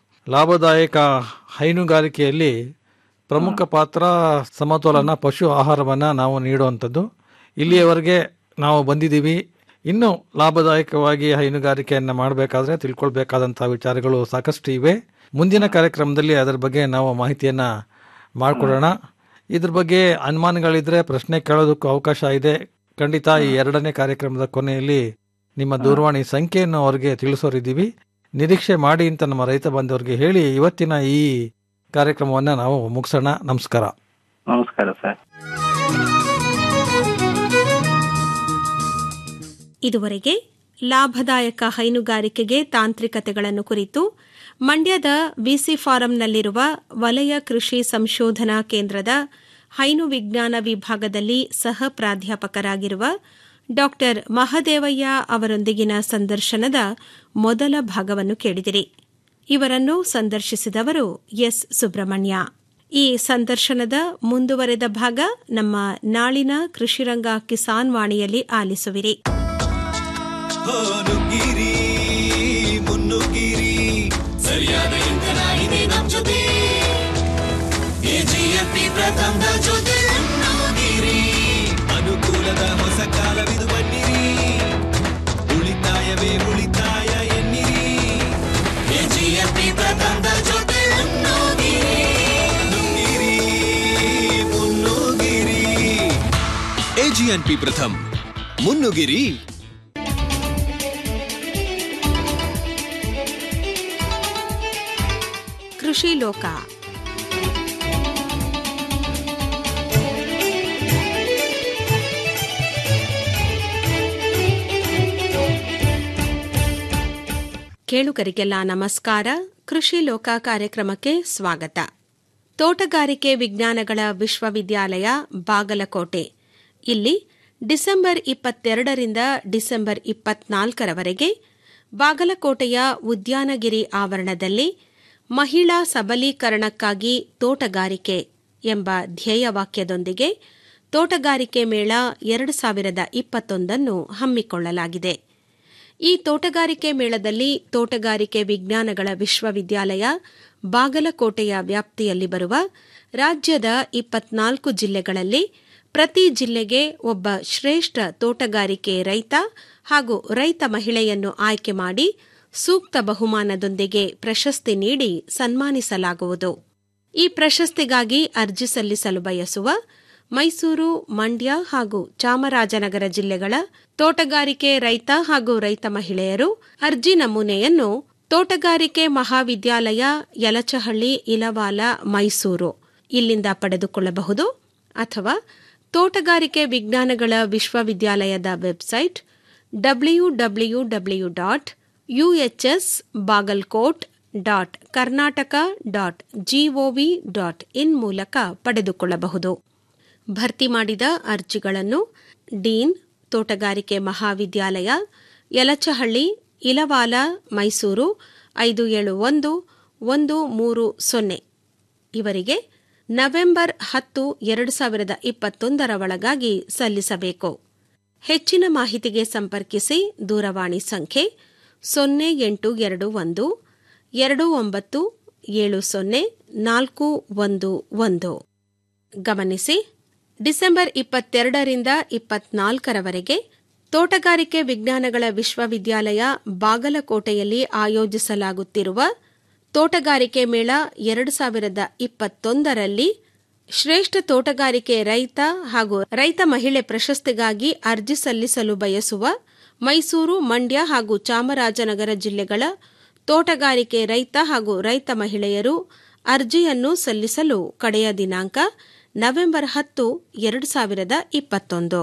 ಲಾಭದಾಯಕ ಹೈನುಗಾರಿಕೆಯಲ್ಲಿ ಪ್ರಮುಖ ಪಾತ್ರ ಸಮತೋಲನ ಪಶು ಆಹಾರವನ್ನ ನಾವು ನೀಡುವಂಥದ್ದು ಇಲ್ಲಿಯವರೆಗೆ ನಾವು ಬಂದಿದ್ದೀವಿ ಇನ್ನು ಲಾಭದಾಯಕವಾಗಿ ಹೈನುಗಾರಿಕೆಯನ್ನು ಮಾಡಬೇಕಾದ್ರೆ ತಿಳ್ಕೊಳ್ಬೇಕಾದಂತಹ ವಿಚಾರಗಳು ಸಾಕಷ್ಟು ಇವೆ ಮುಂದಿನ ಕಾರ್ಯಕ್ರಮದಲ್ಲಿ ಅದರ ಬಗ್ಗೆ ನಾವು ಮಾಹಿತಿಯನ್ನ ಮಾಡಿಕೊಡೋಣ ಇದ್ರ ಬಗ್ಗೆ ಅನುಮಾನಗಳಿದ್ರೆ ಪ್ರಶ್ನೆ ಕೇಳೋದಕ್ಕೂ ಅವಕಾಶ ಇದೆ ಖಂಡಿತ ಈ ಎರಡನೇ ಕಾರ್ಯಕ್ರಮದ ಕೊನೆಯಲ್ಲಿ ನಿಮ್ಮ ದೂರವಾಣಿ ಸಂಖ್ಯೆಯನ್ನು ಅವರಿಗೆ ತಿಳಿಸೋರಿದ್ದೀವಿ ನಿರೀಕ್ಷೆ ಮಾಡಿ ಅಂತ ನಮ್ಮ ರೈತ ಬಂಧುವರಿಗೆ ಹೇಳಿ ಇವತ್ತಿನ ಈ ಕಾರ್ಯಕ್ರಮವನ್ನ ನಾವು ಮುಗಿಸೋಣ ನಮಸ್ಕಾರ ನಮಸ್ಕಾರ ಸರ್ ಇದುವರೆಗೆ ಲಾಭದಾಯಕ ಹೈನುಗಾರಿಕೆಗೆ ತಾಂತ್ರಿಕತೆಗಳನ್ನು ಕುರಿತು ಮಂಡ್ಯದ ವಿಸಿ ಫಾರಂನಲ್ಲಿರುವ ವಲಯ ಕೃಷಿ ಸಂಶೋಧನಾ ಕೇಂದ್ರದ ಹೈನು ವಿಜ್ಞಾನ ವಿಭಾಗದಲ್ಲಿ ಸಹ ಪ್ರಾಧ್ಯಾಪಕರಾಗಿರುವ ಡಾಕ್ಟರ್ ಮಹದೇವಯ್ಯ ಅವರೊಂದಿಗಿನ ಸಂದರ್ಶನದ ಮೊದಲ ಭಾಗವನ್ನು ಕೇಳಿದಿರಿ ಇವರನ್ನು ಸಂದರ್ಶಿಸಿದವರು ಎಸ್ ಸುಬ್ರಹ್ಮಣ್ಯ ಈ ಸಂದರ್ಶನದ ಮುಂದುವರೆದ ಭಾಗ ನಮ್ಮ ನಾಳಿನ ಕೃಷಿರಂಗ ಕಿಸಾನ್ ವಾಣಿಯಲ್ಲಿ ಆಲಿಸುವಿರಿ ನುಗ್ಗಿರಿ ಮುನ್ನುಗ್ಗಿರಿ ಸರಿಯಾದ ಇಂಧನ ಇದೆ ನಮ್ ಜೊತೆ ಎಜಿಎಫ್ಟಿ ಪ್ರಥಮದ ಜೊತೆ ಮುನ್ನುಗ್ಗಿರಿ ಅನುಕೂಲದ ಹೊಸ ಕಾಲವಿದು ಬನ್ನಿರಿ ಉಳಿತಾಯವೇ ಉಳಿತಾಯ ಎನ್ನಿರಿ ಎಜಿಎಫ್ಟಿ ಪ್ರಥಮದ ಜೊತೆ ಮುನ್ನುಗ್ಗಿರಿ ನುಗ್ಗಿರಿ ಮುನ್ನುಗ್ಗಿರಿ ಎಜಿಎನ್ಪಿ ಪ್ರಥಮ್ ಮುನ್ನುಗಿರಿ ಕೃಷಿ ಲೋಕ ಕೇಳುಗರಿಗೆಲ್ಲ ನಮಸ್ಕಾರ ಕೃಷಿ ಲೋಕ ಕಾರ್ಯಕ್ರಮಕ್ಕೆ ಸ್ವಾಗತ ತೋಟಗಾರಿಕೆ ವಿಜ್ಞಾನಗಳ ವಿಶ್ವವಿದ್ಯಾಲಯ ಬಾಗಲಕೋಟೆ ಇಲ್ಲಿ ಡಿಸೆಂಬರ್ ಇಪ್ಪತ್ತೆರಡರಿಂದ ಡಿಸೆಂಬರ್ ಇಪ್ಪತ್ನಾಲ್ಕರವರೆಗೆ ಬಾಗಲಕೋಟೆಯ ಉದ್ಯಾನಗಿರಿ ಆವರಣದಲ್ಲಿ ಮಹಿಳಾ ಸಬಲೀಕರಣಕ್ಕಾಗಿ ತೋಟಗಾರಿಕೆ ಎಂಬ ಧ್ಯೇಯವಾಕ್ಯದೊಂದಿಗೆ ತೋಟಗಾರಿಕೆ ಮೇಳ ಎರಡು ಸಾವಿರದ ಇಪ್ಪತ್ತೊಂದನ್ನು ಹಮ್ಮಿಕೊಳ್ಳಲಾಗಿದೆ ಈ ತೋಟಗಾರಿಕೆ ಮೇಳದಲ್ಲಿ ತೋಟಗಾರಿಕೆ ವಿಜ್ಞಾನಗಳ ವಿಶ್ವವಿದ್ಯಾಲಯ ಬಾಗಲಕೋಟೆಯ ವ್ಯಾಪ್ತಿಯಲ್ಲಿ ಬರುವ ರಾಜ್ಯದ ಇಪ್ಪತ್ನಾಲ್ಕು ಜಿಲ್ಲೆಗಳಲ್ಲಿ ಪ್ರತಿ ಜಿಲ್ಲೆಗೆ ಒಬ್ಬ ಶ್ರೇಷ್ಠ ತೋಟಗಾರಿಕೆ ರೈತ ಹಾಗೂ ರೈತ ಮಹಿಳೆಯನ್ನು ಆಯ್ಕೆ ಮಾಡಿ ಸೂಕ್ತ ಬಹುಮಾನದೊಂದಿಗೆ ಪ್ರಶಸ್ತಿ ನೀಡಿ ಸನ್ಮಾನಿಸಲಾಗುವುದು ಈ ಪ್ರಶಸ್ತಿಗಾಗಿ ಅರ್ಜಿ ಸಲ್ಲಿಸಲು ಬಯಸುವ ಮೈಸೂರು ಮಂಡ್ಯ ಹಾಗೂ ಚಾಮರಾಜನಗರ ಜಿಲ್ಲೆಗಳ ತೋಟಗಾರಿಕೆ ರೈತ ಹಾಗೂ ರೈತ ಮಹಿಳೆಯರು ಅರ್ಜಿ ನಮೂನೆಯನ್ನು ತೋಟಗಾರಿಕೆ ಮಹಾವಿದ್ಯಾಲಯ ಯಲಚಹಳ್ಳಿ ಇಲವಾಲ ಮೈಸೂರು ಇಲ್ಲಿಂದ ಪಡೆದುಕೊಳ್ಳಬಹುದು ಅಥವಾ ತೋಟಗಾರಿಕೆ ವಿಜ್ಞಾನಗಳ ವಿಶ್ವವಿದ್ಯಾಲಯದ website W W W dot UHS Bagalkot dot Karnataka dot GOV dot in ಮೂಲಕ ಪಡೆದುಕೊಳ್ಳಬಹುದು ಭರ್ತಿ ಮಾಡಿದ ಅರ್ಜಿಗಳನ್ನು ಡೀನ್ ತೋಟಗಾರಿಕೆ ಮಹಾವಿದ್ಯಾಲಯ ಯಲಚಹಳ್ಳಿ ಇಲವಾಲ ಮೈಸೂರು ಐದು ಏಳು ಒಂದು ಒಂದು ಮೂರು ಸೊನ್ನೆ ಇವರಿಗೆ ನವೆಂಬರ್ ಹತ್ತು ಎರಡು ಸಾವಿರದ ಇಪ್ಪತ್ತೊಂದರ ಒಳಗಾಗಿ ಸಲ್ಲಿಸಬೇಕು ಹೆಚ್ಚಿನ ಮಾಹಿತಿಗೆ ಸಂಪರ್ಕಿಸಿ ದೂರವಾಣಿ ಸಂಖ್ಯೆ ಸೊನ್ನೆ ಎಂಟು ಎರಡು ಒಂದು ಎರಡು ಒಂಬತ್ತು ಏಳು ಸೊನ್ನೆ ನಾಲ್ಕು ಒಂದು ಒಂದು ಗಮನಿಸಿ ಡಿಸೆಂಬರ್ ಇಪ್ಪತ್ತೆರಡರಿಂದ ಇಪ್ಪತ್ನಾಲ್ಕರವರೆಗೆ ತೋಟಗಾರಿಕೆ ವಿಜ್ಞಾನಗಳ ವಿಶ್ವವಿದ್ಯಾಲಯ ಬಾಗಲಕೋಟೆಯಲ್ಲಿ ಆಯೋಜಿಸಲಾಗುತ್ತಿರುವ ತೋಟಗಾರಿಕೆ ಮೇಳ ಎರಡು ಸಾವಿರದ ಇಪ್ಪತ್ತೊಂದರಲ್ಲಿ ಶ್ರೇಷ್ಠ ತೋಟಗಾರಿಕೆ ರೈತ ಹಾಗೂ ರೈತ ಮಹಿಳೆ ಪ್ರಶಸ್ತಿಗಾಗಿ ಅರ್ಜಿ ಸಲ್ಲಿಸಲು ಬಯಸುವ ಮೈಸೂರು ಮಂಡ್ಯ ಹಾಗೂ ಚಾಮರಾಜನಗರ ಜಿಲ್ಲೆಗಳ ತೋಟಗಾರಿಕೆ ರೈತ ಹಾಗೂ ರೈತ ಮಹಿಳೆಯರು ಅರ್ಜಿಯನ್ನು ಸಲ್ಲಿಸಲು ಕಡೆಯ ದಿನಾಂಕ ನವೆಂಬರ್ ಹತ್ತು ಎರಡು ಸಾವಿರದ ಇಪ್ಪತ್ತೊಂದು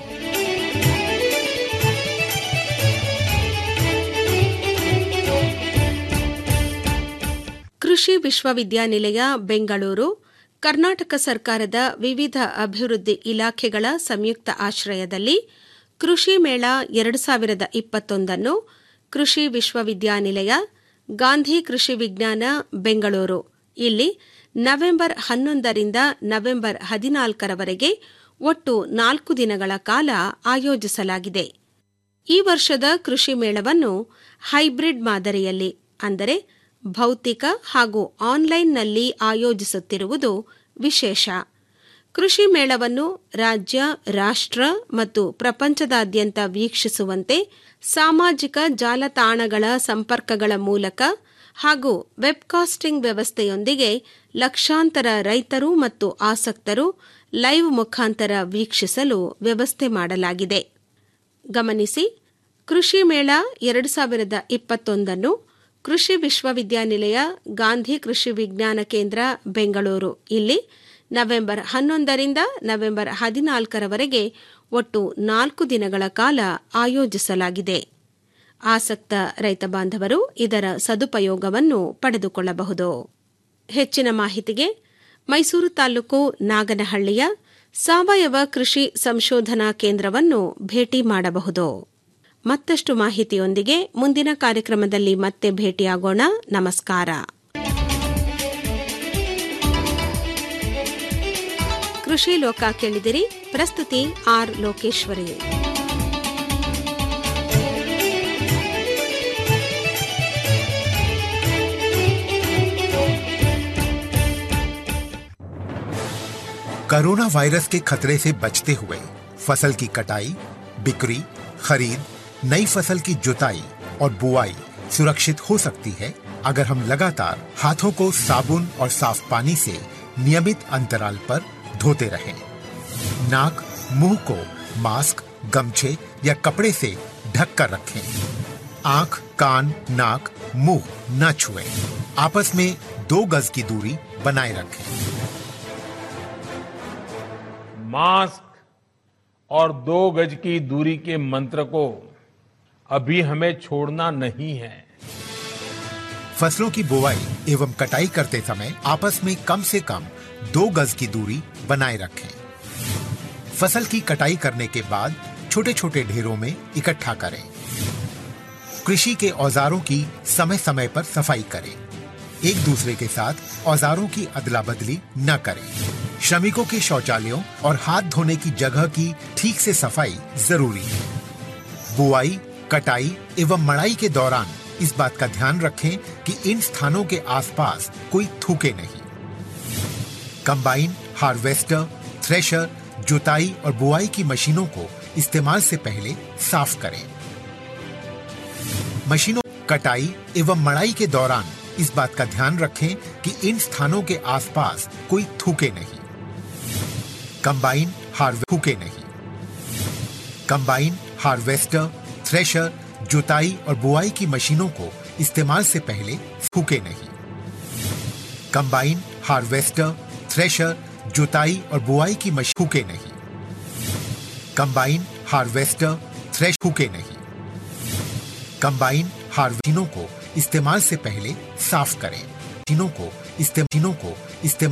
ಕೃಷಿ ವಿಶ್ವವಿದ್ಯಾನಿಲಯ ಬೆಂಗಳೂರು ಕರ್ನಾಟಕ ಸರ್ಕಾರದ ವಿವಿಧ ಅಭಿವೃದ್ಧಿ ಇಲಾಖೆಗಳ ಸಂಯುಕ್ತ ಆಶ್ರಯದಲ್ಲಿ ಕೃಷಿ ಮೇಳ ಎರಡು ಸಾವಿರದ ಇಪ್ಪತ್ತೊಂದನ್ನು ಕೃಷಿ ವಿಶ್ವವಿದ್ಯಾನಿಲಯ ಗಾಂಧಿ ಕೃಷಿ ವಿಜ್ಞಾನ ಬೆಂಗಳೂರು ಇಲ್ಲಿ ನವೆಂಬರ್ ಹನ್ನೊಂದರಿಂದ ನವೆಂಬರ್ ಹದಿನಾಲ್ಕರವರೆಗೆ ಒಟ್ಟು ನಾಲ್ಕು ದಿನಗಳ ಕಾಲ ಆಯೋಜಿಸಲಾಗಿದೆ ಈ ವರ್ಷದ ಕೃಷಿ ಮೇಳವನ್ನು ಹೈಬ್ರಿಡ್ ಮಾದರಿಯಲ್ಲಿ ಅಂದರೆ ಭೌತಿಕ ಹಾಗೂ ಆನ್ಲೈನ್ನಲ್ಲಿ ಆಯೋಜಿಸುತ್ತಿರುವುದು ವಿಶೇಷ ಕೃಷಿ ಮೇಳವನ್ನು ರಾಜ್ಯ ರಾಷ್ಟ್ರ ಮತ್ತು ಪ್ರಪಂಚದಾದ್ಯಂತ ವೀಕ್ಷಿಸುವಂತೆ ಸಾಮಾಜಿಕ ಜಾಲತಾಣಗಳ ಸಂಪರ್ಕಗಳ ಮೂಲಕ ಹಾಗೂ ವೆಬ್ಕಾಸ್ಟಿಂಗ್ ವ್ಯವಸ್ಥೆಯೊಂದಿಗೆ ಲಕ್ಷಾಂತರ ರೈತರು ಮತ್ತು ಆಸಕ್ತರು ಲೈವ್ ಮುಖಾಂತರ ವೀಕ್ಷಿಸಲು ವ್ಯವಸ್ಥೆ ಮಾಡಲಾಗಿದೆ ಗಮನಿಸಿ ಕೃಷಿ ಮೇಳ ಎರಡು ಸಾವಿರದ ಇಪ್ಪತ್ತೊಂದನ್ನು ಕೃಷಿ ವಿಶ್ವವಿದ್ಯಾನಿಲಯ ಗಾಂಧಿ ಕೃಷಿ ವಿಜ್ಞಾನ ಕೇಂದ್ರ ಬೆಂಗಳೂರು ಇಲ್ಲಿ ನವೆಂಬರ್ ಹನ್ನೊಂದರಿಂದ ನವೆಂಬರ್ ಹದಿನಾಲ್ಕರವರೆಗೆ ಒಟ್ಟು ನಾಲ್ಕು ದಿನಗಳ ಕಾಲ ಆಯೋಜಿಸಲಾಗಿದೆ ಆಸಕ್ತ ರೈತ ಬಾಂಧವರು ಇದರ ಸದುಪಯೋಗವನ್ನು ಪಡೆದುಕೊಳ್ಳಬಹುದು ಹೆಚ್ಚಿನ ಮಾಹಿತಿಗೆ ಮೈಸೂರು ತಾಲೂಕು ನಾಗನಹಳ್ಳಿಯ ಸಾವಯವ ಕೃಷಿ ಸಂಶೋಧನಾ ಕೇಂದ್ರವನ್ನು ಭೇಟಿ ಮಾಡಬಹುದು ಮತ್ತಷ್ಟು ಮಾಹಿತಿಯೊಂದಿಗೆ ಮುಂದಿನ ಕಾರ್ಯಕ್ರಮದಲ್ಲಿ ಮತ್ತೆ ಭೇಟಿಯಾಗೋಣ ನಮಸ್ಕಾರ ಕೃಷಿ ಲೋಕ ಕೇಳಿದಿರಿ ಪ್ರಸ್ತುತಿ ಆರ್ ಲೋಕೇಶ್ವರಿ कोरोना वायरस के खतरे से बचते हुए फसल की कटाई बिक्री खरीद नई फसल की जुताई और बुआई सुरक्षित हो सकती है अगर हम लगातार हाथों को साबुन और साफ पानी से नियमित अंतराल पर धोते रहें। नाक मुंह को मास्क गमछे या कपड़े से ढक कर रखें आंख कान नाक मुंह न छुएं। आपस में दो गज की दूरी बनाए रखें मास्क और दो गज की दूरी के मंत्र को अभी हमें छोड़ना नहीं है फसलों की बुवाई एवं कटाई करते समय आपस में कम से कम दो गज की दूरी बनाए रखें फसल की कटाई करने के बाद छोटे छोटे ढेरों में इकट्ठा करें कृषि के औजारों की समय समय पर सफाई करें एक दूसरे के साथ औजारों की अदला बदली न करें श्रमिकों के शौचालयों और हाथ धोने की जगह की ठीक से सफाई जरूरी है बुआई कटाई एवं मड़ाई के दौरान इस बात का ध्यान रखें कि इन स्थानों के आसपास कोई थूके नहीं कंबाइन हार्वेस्टर थ्रेशर जुताई और बुआई की मशीनों को इस्तेमाल से पहले साफ करें मशीनों कटाई एवं मड़ाई के दौरान इस बात का ध्यान रखें कि इन स्थानों के आसपास कोई थूके नहीं कंबाइन हार्वे थूके नहीं कंबाइन हार्वेस्टर थ्रेशर जुताई और बुआई की मशीनों को इस्तेमाल से पहले थूके नहीं कंबाइन हार्वेस्टर थ्रेशर जुताई और बुआई की मशीन थूके नहीं कंबाइन हार्वेस्टर थ्रेश थूके नहीं कंबाइन हार्वेस्टिनों को इस्तेमाल से पहले साफ करें मशीनों को इस्तेमाल को इस्तेमाल